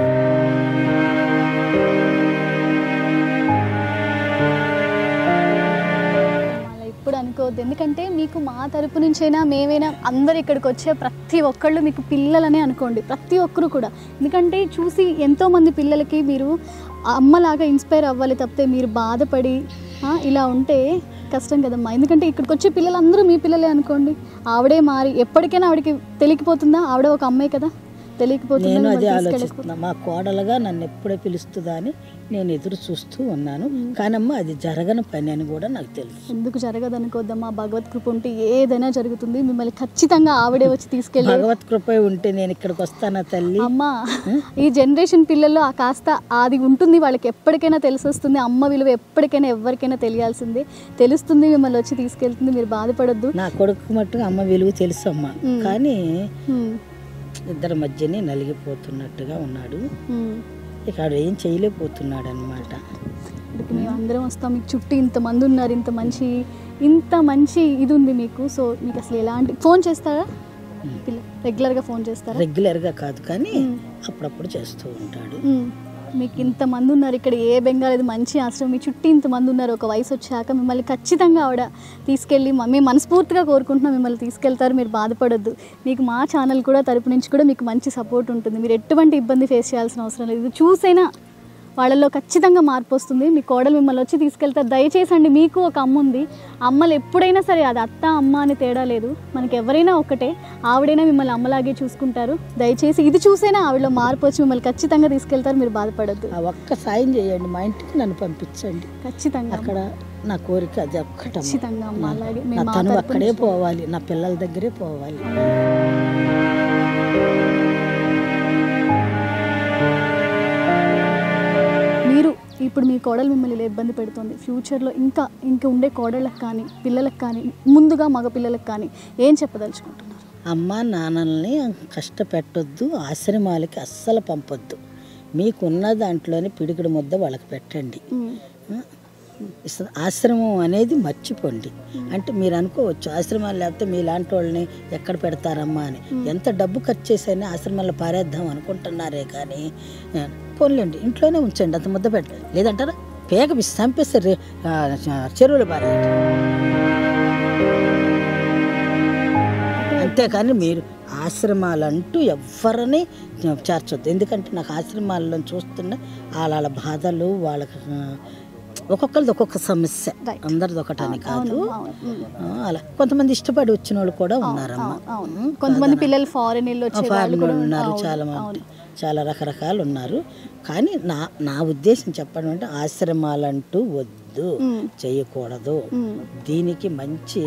Speaker 1: అలా ఇప్పుడు అనుకోవద్దు ఎందుకంటే మీకు మా తరపు నుంచైనా మేమైనా అందరు ఇక్కడికి వచ్చే ప్రతి ఒక్కళ్ళు మీకు పిల్లలనే అనుకోండి ప్రతి ఒక్కరు కూడా ఎందుకంటే చూసి ఎంతోమంది పిల్లలకి మీరు అమ్మలాగా ఇన్స్పైర్ అవ్వాలి తప్పితే మీరు బాధపడి ఆ, ఇలా ఉంటే కష్టం కదమ్మా ఎందుకంటే ఇక్కడికి వచ్చే పిల్లలందరూ మీ పిల్లలే అనుకోండి ఆవిడే మారి ఎప్పటికైనా ఆవిడకి తెలియకపోతుందా ఆవిడ ఒక అమ్మాయి కదా తెలియకపోతుందా
Speaker 4: నేను
Speaker 1: మిమ్మల్ని
Speaker 4: అదే
Speaker 1: తీసుకెళ్ళకపోతే?
Speaker 4: ఆలోచిస్తున్నా మా కోడలుగా నన్ను ఎప్పుడే పిలుస్తుందా అని నేను ఎదురు చూస్తూ ఉన్నాను కానమ్మా అది జరగని పని అని కూడా నాకు తెలుసు
Speaker 1: ఎందుకు జరగదు అనుకోద్దమ్మా భగవత్ కృప ఉంటే ఏదైనా జరుగుతుంది మిమ్మల్ని ఖచ్చితంగా ఆవిడే వచ్చి తీసుకెళ్ళి
Speaker 4: భగవత్ కృప ఉంటే నేను ఇక్కడికి వస్తానా తల్లి
Speaker 1: అమ్మా ఈ జనరేషన్ పిల్లల్లో ఆ కాస్త అది ఉంటుంది వాళ్ళకి ఎప్పటికైనా తెలిసి వస్తుంది అమ్మ విలువ ఎప్పటికైనా ఎవరికైనా తెలియాల్సిందే తెలుస్తుంది మిమ్మల్ని వచ్చి తీసుకెళ్తుంది మీరు బాధపడొద్దు
Speaker 4: నా కొడుకు మట్టుకు అమ్మ విలువ తెలుసు అమ్మ కానీ
Speaker 1: హ్మ్,
Speaker 4: ఇద్దరి మధ్యనే నలిగిపోతున్నట్టుగా ఉన్నాడు
Speaker 1: హ్మ్.
Speaker 4: ఇక ఆడు ఏం చేయలేకపోతున్నాడు అనమాట
Speaker 1: ఇక్కడికి మేము అందరం వస్తాం మీకు చుట్టూ ఇంతమంది ఉన్నారు ఇంత మంచి ఇంత మంచి ఇది ఉంది మీకు సో మీకు అసలు ఎలాంటి ఫోన్ చేస్తారా పిల్ల రెగ్యులర్గా ఫోన్ చేస్తారా
Speaker 4: రెగ్యులర్గా కాదు కానీ అప్పుడప్పుడు చేస్తూ ఉంటాడు
Speaker 1: మ్మ్. మీకు ఇంతమంది ఉన్నారు ఇక్కడ ఏ బెంగాల్ ఇది మంచి ఆశ్రమం మీ చుట్టూ ఇంతమంది ఉన్నారు ఒక వయసు వచ్చాక మిమ్మల్ని ఖచ్చితంగా ఆవిడ తీసుకెళ్ళి మ- మేము మనస్ఫూర్తిగా కోరుకుంటున్నాం మిమ్మల్ని తీసుకెళ్తారు మీరు బాధపడొద్దు మీకు మా ఛానల్ కూడా తరపు నుంచి కూడా మీకు మంచి సపోర్ట్ ఉంటుంది మీరు ఎటువంటి ఇబ్బంది ఫేస్ చేయాల్సిన అవసరం లేదు ఇది చూసైనా వాళ్ళలో ఖచ్చితంగా మార్పు వస్తుంది మీ కోడలు మిమ్మల్ని వచ్చి తీసుకెళ్తారు దయచేసి అండి మీకు ఒక అమ్మ ఉంది అమ్మలు ఎప్పుడైనా సరే అది అత్త అమ్మ అని తేడా లేదు మనకి ఎవరైనా ఒకటే ఆవిడైనా మిమ్మల్ని అమ్మలాగే చూసుకుంటారు దయచేసి ఇది చూసైనా ఆవిడలో మార్పు వచ్చి మిమ్మల్ని ఖచ్చితంగా తీసుకెళ్తారు మీరు బాధపడద్దు
Speaker 4: ఆ ఒక్క సాయం చేయండి మా ఇంటికి నన్ను పంపించండి
Speaker 1: ఖచ్చితంగా
Speaker 4: అక్కడ నా కోరిక అది ఒక్కటమ్మ
Speaker 1: ఖచ్చితంగా అమ్మ అలాగే
Speaker 4: నా
Speaker 1: మేము మా
Speaker 4: తను
Speaker 1: తరపు
Speaker 4: అక్కడే
Speaker 1: నుంచి-
Speaker 4: పోవాలి నా పిల్లల దగ్గరే పోవాలి
Speaker 1: ఇప్పుడు మీ కోడలు మిమ్మల్ని ఇలా ఇబ్బంది పెడుతుంది ఫ్యూచర్లో ఇంకా ఇంకా ఉండే కోడళ్ళకి కానీ పిల్లలకు కానీ ముందుగా మగ పిల్లలకు కానీ ఏం చెప్పదలుచుకుంటున్నారు
Speaker 4: అమ్మ నాన్నల్ని కష్టపెట్టొద్దు ఆశ్రమాలకి అస్సలు పంపొద్దు మీకున్న దాంట్లోనే పిడికిడి ముద్ద వాళ్ళకి పెట్టండి ఆ? ఇస- ఆశ్రమం అనేది మర్చిపోండి అంటే మీరు అనుకోవచ్చు ఆశ్రమాలు లేకపోతే మీలాంటి వాళ్ళని ఎక్కడ పెడతారమ్మా అని ఎంత డబ్బు ఖర్చు చేసైనా ఆశ్రమాల్లో పారేద్దాం అనుకుంటున్నారే కానీ ఆ, పోన్లేండి ఇంట్లోనే ఉంచండి అంత ముద్ద పెట్ట లేదంటారా పేగ పిసి చంపేస్తే రే- ఆ, చెరువులు పారేయండి అంతేకాని మీరు ఆశ్రమాలంటూ ఎవరిని చేర్చొద్దు ఎందుకంటే నాకు ఆశ్రమాల్లో చూస్తున్న వాళ్ళ బాధలు వాళ్ళకి ఆ, ఒక్కొక్కరిది ఒక్కొక్క సమస్య
Speaker 1: Right.
Speaker 4: అందరిది ఒకటని కాదు
Speaker 1: అవును, ఉమ్.
Speaker 4: ఆ, అలా కొంతమంది ఇష్టపడి వచ్చిన వాళ్ళు కూడా ఉన్నారమ్మా
Speaker 1: అవును
Speaker 4: ఉమ్,
Speaker 1: కొంతమంది పిల్లలు ఫారెన్ వెళ్ళి వచ్చే వాళ్ళు
Speaker 4: ఫారెన్
Speaker 1: కూడా
Speaker 4: ఉన్నారు
Speaker 1: అవును,
Speaker 4: చాలా
Speaker 1: అవును.
Speaker 4: మంది చాలా రకరకాలు ఉన్నారు కానీ నా నా ఉద్దేశం చెప్పడం అంటే ఆశ్రమాలంటూ వద్దు
Speaker 1: ఉమ్.
Speaker 4: చేయకూడదు
Speaker 1: ఉమ్.
Speaker 4: దీనికి మంచి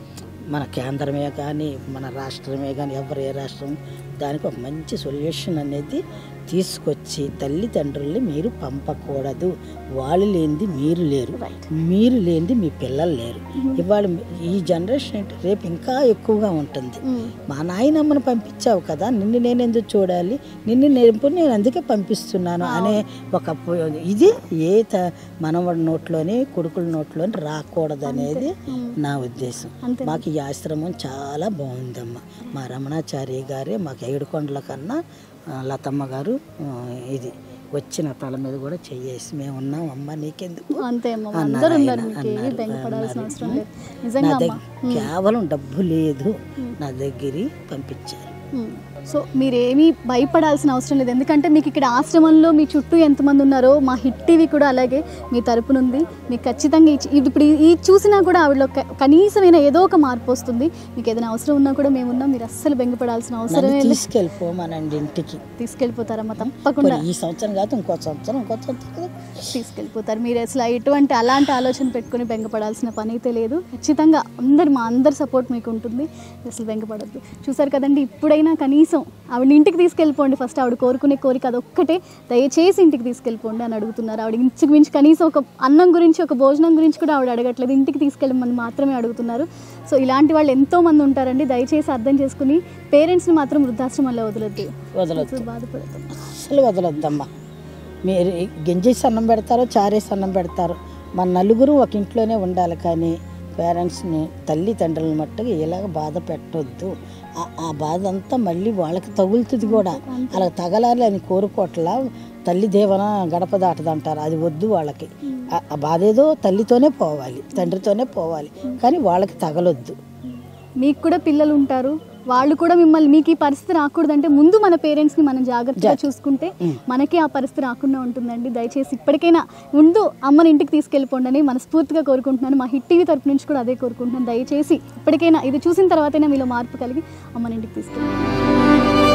Speaker 4: మన కేంద్రమే కానీ మన రాష్ట్రమే కానీ ఎవరు ఏ రాష్ట్రం దానికి ఒక మంచి సొల్యూషన్ అనేది తీసుకొచ్చి తల్లిదండ్రుల్ని మీరు పంపకూడదు వాళ్ళు లేనిది మీరు లేరు
Speaker 1: Right.
Speaker 4: మీరు లేనిది మీ పిల్లలు లేరు ఇవాళ ఈ జనరేషన్ ఏంటి రేపు ఇంకా ఎక్కువగా ఉంటుంది
Speaker 1: ఉమ్.
Speaker 4: మా నాయనమ్మను పంపించావు కదా నిన్ను నేను ఎందుకు చూడాలి నిన్ను నేర్పు నేను అందుకే పంపిస్తున్నాను అనే ఒక పు- ఇది ఏ త మనవడి నోట్లోని కొడుకుల నోట్లోని రాకూడదు అనేది నా ఉద్దేశం
Speaker 1: అంతే.
Speaker 4: మాకు ఈ ఆశ్రమం చాలా బాగుందమ్మా మా రమణాచార్య గారే మాకు ఏడుకొండల కన్నా ఆ, లతమ్మ గారు ఆ, ఇది వచ్చిన తల మీద కూడా చెయ్యేసి మేము ఉన్నాం అమ్మ నీకెందుకు
Speaker 1: అంతే అమ్మ
Speaker 4: అన్నారు
Speaker 1: అందరూ ఉన్నారు
Speaker 4: ఆయన,
Speaker 1: మీకు ఏమీ
Speaker 4: అన్నారు,
Speaker 1: బెంగపడాల్సిన
Speaker 4: అన్నారు.
Speaker 1: అవసరం లేదు
Speaker 4: నా
Speaker 1: నిజంగా అమ్మ
Speaker 4: దగ్గర కేవలం డబ్బు లేదు నా దగ్గర పంపించారు
Speaker 1: ఉమ్. సో మీరేమీ భయపడాల్సిన అవసరం లేదు ఎందుకంటే మీకు ఇక్కడ ఆశ్రమంలో మీ చుట్టూ ఎంతమంది ఉన్నారో మా హిట్ టీవీ కూడా అలాగే మీ తరపున ఉంది మీకు ఖచ్చితంగా ఈ- ఇది ఇప్పుడు ఈ చూసినా కూడా ఆవిడలో క- కనీసమైన ఏదో ఒక మార్పు వస్తుంది మీకు ఏదైనా అవసరం ఉన్నా కూడా మేము ఉన్నాం మీరు అస్సలు బెంగపడాల్సిన అవసరమే
Speaker 4: నన్ను
Speaker 1: లేదు
Speaker 4: తీసుకెళ్ళిపోమనండి ఇంటికి
Speaker 1: తీసుకెళ్ళిపోతారమ్మా తప్పకుండా
Speaker 4: పోనీ ఈ సంవత్సరం కాదు ఇంకో సంవత్సరం ఇంకో సంవత్సరం కదా
Speaker 1: తీసుకెళ్ళిపోతారు మీరు అసలు ఎటువంటి అలాంటి ఆలోచన పెట్టుకొని బెంగపడాల్సిన పని అయితే లేదు ఖచ్చితంగా అందరు మా అందరి సపోర్ట్ మీకు ఉంటుంది అసలు బెంగపడద్దు చూసారు కదండి ఇప్పుడైనా కనీసం ఆవిడ ఇంటికి తీసుకెళ్ళిపోండి ఫస్ట్ ఆవిడ కోరుకునే కోరిక అదొక్కటే దయచేసి ఇంటికి తీసుకెళ్ళిపోండి అని అడుగుతున్నారు ఆవిడ ఇంచుకు మించి కనీసం ఒక అన్నం గురించి ఒక భోజనం గురించి కూడా ఆవిడ అడగట్లేదు ఇంటికి తీసుకెళ్ళమని మాత్రమే అడుగుతున్నారు సో ఇలాంటి వాళ్ళు ఎంతో మంది ఉంటారండి దయచేసి అర్థం చేసుకుని పేరెంట్స్ని మాత్రం వృద్ధాశ్రమంలో వదలొద్దు
Speaker 4: వదలొద్దు
Speaker 1: అసలు బాధపడతాం
Speaker 4: అసలు వదలొద్దమ్మా మీరు గంజేసి అన్నం పెడతారో చారేసి అన్నం పెడతారో మన నలుగురు ఒక ఇంట్లోనే ఉండాలి కానీ పేరెంట్స్ని తల్లిదండ్రులను మట్టుగా ఇలాగ బాధ పెట్టొద్దు ఆ- ఆ బాధ అంతా మళ్ళీ వాళ్ళకి తగులుతుంది కూడా అలా తగలాలి అని కోరుకోవట్లా తల్లి దేవన గడప దాటదంటారు అది వద్దు వాళ్ళకి ఆ- ఆ బాధ ఏదో తల్లితోనే పోవాలి తండ్రితోనే పోవాలి కానీ వాళ్ళకి తగలొద్దు
Speaker 1: మీకు కూడా పిల్లలు ఉంటారు వాళ్ళు కూడా మిమ్మల్ని మీకు ఈ పరిస్థితి రాకూడదంటే ముందు మన పేరెంట్స్ని మనం జాగ్రత్తగా చూసుకుంటే మనకి ఆ పరిస్థితి రాకుండా ఉంటుందండి దయచేసి ఇప్పటికైనా ముందు అమ్మని ఇంటికి తీసుకెళ్ళిపోండి అని మనస్ఫూర్తిగా కోరుకుంటున్నాను మా హిట్ టీవీ తరపు నుంచి కూడా అదే కోరుకుంటున్నాను దయచేసి ఇప్పటికైనా ఇది చూసిన తర్వాతైనా మీలో మార్పు కలిగి అమ్మని ఇంటికి తీసుకెళ్ళి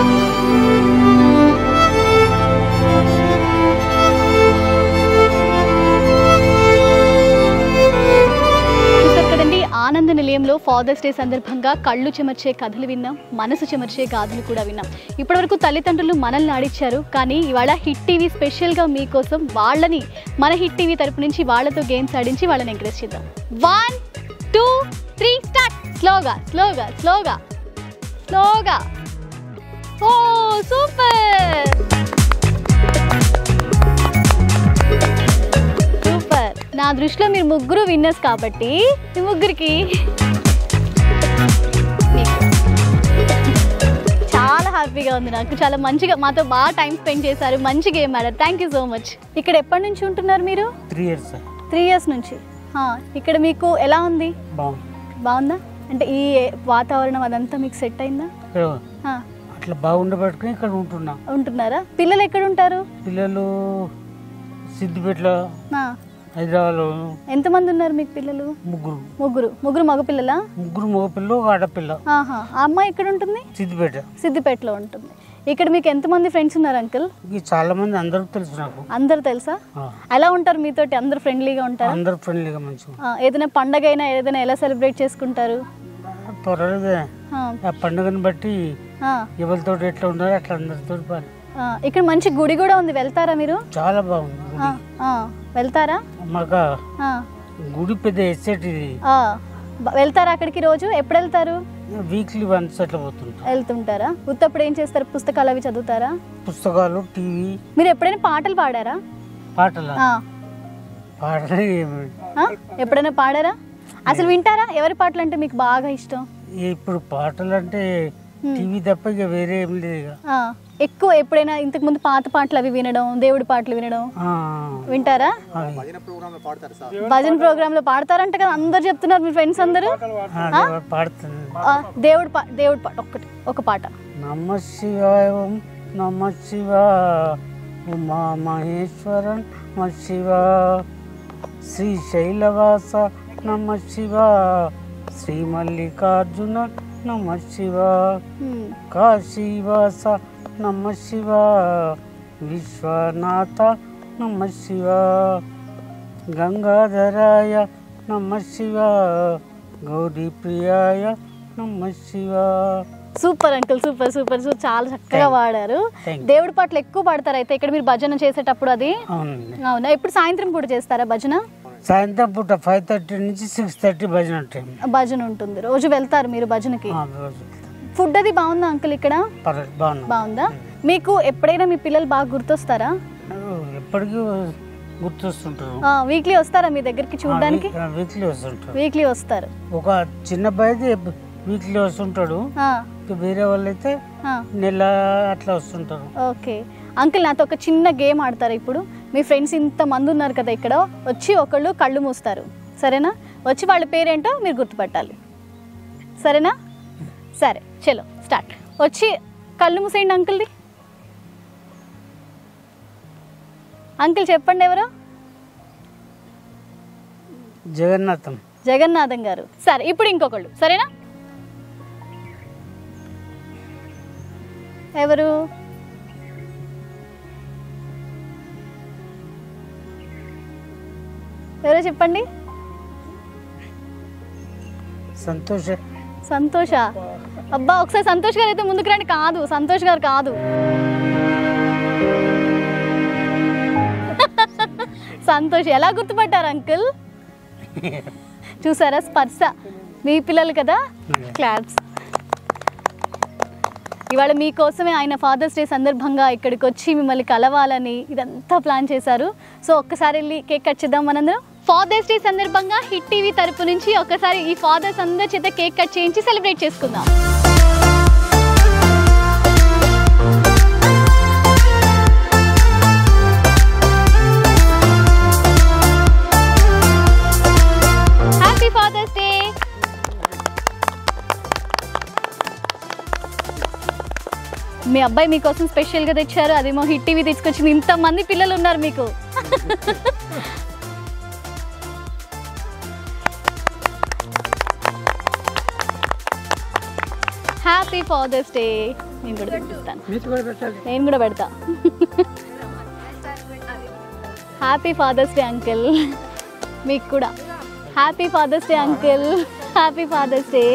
Speaker 1: చూసారు కదండి ఆనంద నిలయంలో ఫాదర్స్ డే సందర్భంగా కళ్ళు చెమర్చే కథలు విన్నాం మనసు చెమర్చే గాథలు కూడా విన్నాం ఇప్పటివరకు తల్లిదండ్రులు మనల్ని ఆడిచ్చారు కానీ ఇవాళ హిట్ టీవీ స్పెషల్గా మీకోసం వాళ్ళని మన హిట్ టీవీ తరపు నుంచి వాళ్ళతో గేమ్స్ ఆడించి వాళ్ళని ఎంకరేజ్ చేద్దాం వన్ టూ త్రీ స్టార్ట్ స్లోగా స్లోగా స్లోగా స్లోగా ఓ సూపర్ సూపర్ నా దృష్టిలో మీరు ముగ్గురు విన్నర్స్ కాబట్టి మీ ముగ్గురికి మీకు. చాలా హ్యాపీగా ఉంది నాకు చాలా మంచిగా మాతో బాగా టైం స్పెండ్ చేశారు మంచి గేమ్ ఆడారు థ్యాంక్ యూ సో మచ్ ఇక్కడ ఎప్పటి నుంచి ఉంటున్నారు మీరు
Speaker 2: త్రీ ఇయర్స్
Speaker 1: త్రీ ఇయర్స్ నుంచి హా, ఇక్కడ మీకు ఎలా ఉంది
Speaker 2: బాగుంది
Speaker 1: బాగుందా అంటే ఈ వాతావరణం అదంతా మీకు సెట్ అయిందా హా,
Speaker 2: అట్లా బాగుండబట్టుకుని ఇక్కడ ఉంటున్నా
Speaker 1: ఉంటున్నారా పిల్లలు ఎక్కడ ఉంటారు
Speaker 2: పిల్లలు సిద్దిపేటలో
Speaker 1: హా,
Speaker 2: హైదరాబాద్లో
Speaker 1: ఎంతమంది ఉన్నారు మీకు పిల్లలు
Speaker 2: ముగ్గురు
Speaker 1: ముగ్గురు ముగ్గురు మగపిల్లలా
Speaker 2: ముగ్గురు మగపిల్ల ఒక ఆడపిల్ల
Speaker 1: ఆహా ఆ అమ్మాయి ఎక్కడ ఉంటుంది
Speaker 2: సిద్దిపేట
Speaker 1: సిద్దిపేటలో ఉంటుంది ఇక్కడ మీకు ఎంతమంది ఫ్రెండ్స్ ఉన్నారు అంకుల్
Speaker 2: ఈ చాలా మంది అందరికి తెలుసు నాకు
Speaker 1: అందరు తెలుసా
Speaker 2: ఆ.
Speaker 1: ఎలా ఉంటారు మీతోటి అందరు ఫ్రెండ్లీగా ఉంటారా
Speaker 2: అందరు ఫ్రెండ్లీగా మంచిగా
Speaker 1: ఆ, ఏదైనా పండగ అయినా ఏదైనా ఎలా సెలబ్రేట్ చేసుకుంటారు
Speaker 2: త్వరగా
Speaker 1: ఆ,
Speaker 2: ఆ పండుగను బట్టి
Speaker 1: ఆ,
Speaker 2: ఎవరితో ఎట్లా ఉండాలో అట్లా అందరితో పని
Speaker 1: ఆ, ఇక్కడ మంచి గుడి కూడా ఉంది వెళ్తారా మీరు
Speaker 7: చాలా బాగుంది
Speaker 1: ఆ, ఆ, వెళ్తారా
Speaker 7: మాకు
Speaker 1: ఆ,
Speaker 7: గుడి పెద్ద ఎస్టేట్ ఇది
Speaker 1: ఆ, బ- వెళ్తారా అక్కడికి రోజు ఎప్పుడు వెళ్తారు
Speaker 7: వీక్లీ వన్స్ అట్లా పోతుంటాం
Speaker 1: వెళ్తుంటారా ఉత్తప్పుడు ఏం చేస్తారు పుస్తకాలు అవి చదువుతారా
Speaker 7: పుస్తకాలు టీవీ
Speaker 1: మీరు ఎప్పుడైనా పాటలు పాడారా
Speaker 7: పాటలు
Speaker 1: ఆ,
Speaker 7: పాటలు ఏమి
Speaker 1: ఆ? ఎప్పుడైనా పాడారా అసలు వింటారా ఎవరి పాటలు అంటే మీకు బాగా ఇష్టం
Speaker 7: ఇప్పుడు పాటలు అంటే టీవీ తప్ప ఇక వేరే ఏం లేదు ఇక
Speaker 1: ఆ, ఎక్కువ ఎప్పుడైనా ఇంతకు ముందు పాత పాటలు అవి వినడం దేవుడి పాటలు వినడం
Speaker 7: ఆ,
Speaker 1: వింటారా
Speaker 7: అవి.
Speaker 1: భజన ప్రోగ్రామ్ లో పాడతారంట కదా అందరు చెప్తున్నారు మీ ఫ్రెండ్స్ అందరూ
Speaker 7: ఆ, అదే పాడుతుంది
Speaker 1: ఆ, దేవుడి పా దేవుడి పాట ఒక్కటి ఒక పాట
Speaker 7: నమ శివాయ ఓం నమ శివాయ ఉమా మహేశ్వరన్ నమ శివా శ్రీశైలవాస నమ శివా శ్రీ మల్లికార్జున నమ శివా
Speaker 1: హ్మ్.
Speaker 7: కాశీవాస నమ శివా విశ్వనాథ నమ శివా గంగాధరాయ నమ శివా గౌరీప్రియాయ నమ Shiva
Speaker 1: super uncle super super super చాలా చక్కగా పాడారు
Speaker 7: Thank you.
Speaker 1: దేవుడి పాటలు ఎక్కువ పాడతారు అయితే ఇక్కడ మీరు భజన చేసేటప్పుడు అది
Speaker 7: అవునండి
Speaker 1: అవునా ఇప్పుడు సాయంత్రం పూట చేస్తారా భజన
Speaker 7: సాయంత్రం పూట ఫైవ్ థర్టీ నుంచి సిక్స్ థర్టీ భజన టైం
Speaker 1: భజన ఉంటుంది రోజు వెళ్తారు మీరు భజనకి
Speaker 7: ఆ, రోజు
Speaker 1: ఫుడ్ అది బాగుందా అంకుల్ ఇక్కడ
Speaker 7: పర్లేదు బాగున్నాం
Speaker 1: బాగుందా మీకు ఎప్పుడైనా మీ పిల్లలు బాగా గుర్తొస్తారా
Speaker 7: ఎప్పటికీ గుర్తొస్తుంటారు
Speaker 1: వీక్లీ వస్తారా మీ దగ్గరికి చూడడానికి
Speaker 7: వీక్లీ వస్తుంటారు
Speaker 1: వీక్లీ వస్తారు
Speaker 7: ఒక చిన్న అబ్బాయి వీక్లీ వస్తుంటాడు
Speaker 1: ఆ,
Speaker 7: ఇక వేరే వాళ్ళైతే
Speaker 1: ఆ,
Speaker 7: నెల అట్లా వస్తుంటారు
Speaker 1: ఓకే అంకుల్ నాతో ఒక చిన్న గేమ్ ఆడతారా ఇప్పుడు మీ ఫ్రెండ్స్ ఇంత మంది ఉన్నారు కదా ఇక్కడ వచ్చి ఒకళ్ళు కళ్ళు మూస్తారు సరేనా వచ్చి వాళ్ళ పేరేంటో మీరు గుర్తుపట్టాలి సరేనా సరే చలో స్టార్ట్ వచ్చి కళ్ళు మూసేయండి అంకుల్ది అంకుల్ చెప్పండి ఎవరు
Speaker 7: జగన్నాథం
Speaker 1: జగన్నాథం గారు సరే ఇప్పుడు ఇంకొకళ్ళు సరేనా ఎవరు ఎవరో చెప్పండి
Speaker 7: సంతోష
Speaker 1: సంతోష అబ్బా ఒకసారి సంతోష్ గారు అయితే ముందుకు రండి కాదు సంతోష్ గారు కాదు సంతోష్ ఎలా గుర్తుపట్టారు అంకుల్ చూసారా స్పర్శ మీ పిల్లలు కదా క్లాప్స్ ఇవాళ మీకోసమే ఆయన ఫాదర్స్ డే సందర్భంగా ఇక్కడికి వచ్చి మిమ్మల్ని కలవాలని ఇదంతా ప్లాన్ చేశారు సో ఒక్కసారి వెళ్ళి కేక్ కట్ చేద్దాం మనందరం ఫాదర్స్ డే సందర్భంగా హిట్ టీవీ తరపు నుంచి ఒక్కసారి ఈ ఫాదర్స్ అందరి చేత కేక్ కట్ చేయించి సెలబ్రేట్ చేసుకుందాం హ్యాపీ ఫాదర్స్ డే మీ అబ్బాయి మీకోసం స్పెషల్గా తెచ్చారు అదేమో హిట్ టీవీ తీసుకొచ్చింది ఇంతమంది పిల్లలు ఉన్నారు మీకు హ్యాపీ ఫాదర్స్ డే నేను కూడా పెట్టిస్తాను నేను కూడా పెడతా హ్యాపీ ఫాదర్స్ డే అంకిల్ మీకు కూడా happy father's day uncle happy father's day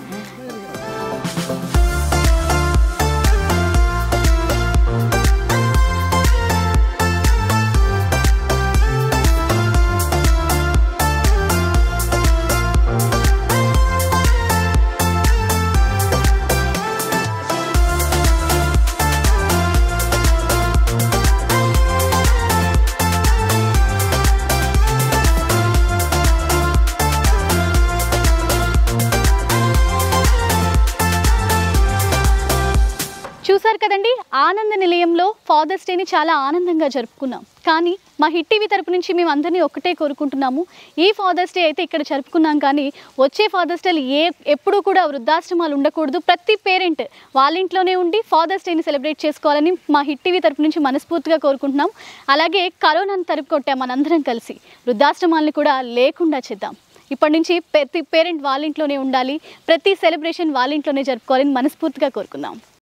Speaker 1: చూసారు కదండి ఆనంద నిలయంలో ఫాదర్స్ డేని చాలా ఆనందంగా జరుపుకున్నాం కానీ మా హిట్ టీవీ తరపు నుంచి మేము అందరినీ ఒక్కటే కోరుకుంటున్నాము ఈ ఫాదర్స్ డే అయితే ఇక్కడ జరుపుకున్నాం కానీ వచ్చే ఫాదర్స్ డేలు ఏ ఎప్పుడూ కూడా వృద్ధాశ్రమాలు ఉండకూడదు ప్రతి పేరెంట్ వాళ్ళ ఇంట్లోనే ఉండి ఫాదర్స్ డేని సెలబ్రేట్ చేసుకోవాలని మా హిట్ టీవీ తరపు నుంచి మనస్ఫూర్తిగా కోరుకుంటున్నాం అలాగే కరోనాను తరుపు కొట్టాం మనందరం కలిసి వృద్ధాశ్రమాలను కూడా లేకుండా చేద్దాం ఇప్పటి నుంచి ప్రతి పేరెంట్ వాళ్ళ ఇంట్లోనే ఉండాలి ప్రతి సెలబ్రేషన్ వాళ్ళ ఇంట్లోనే జరుపుకోవాలని మనస్ఫూర్తిగా కోరుకుందాం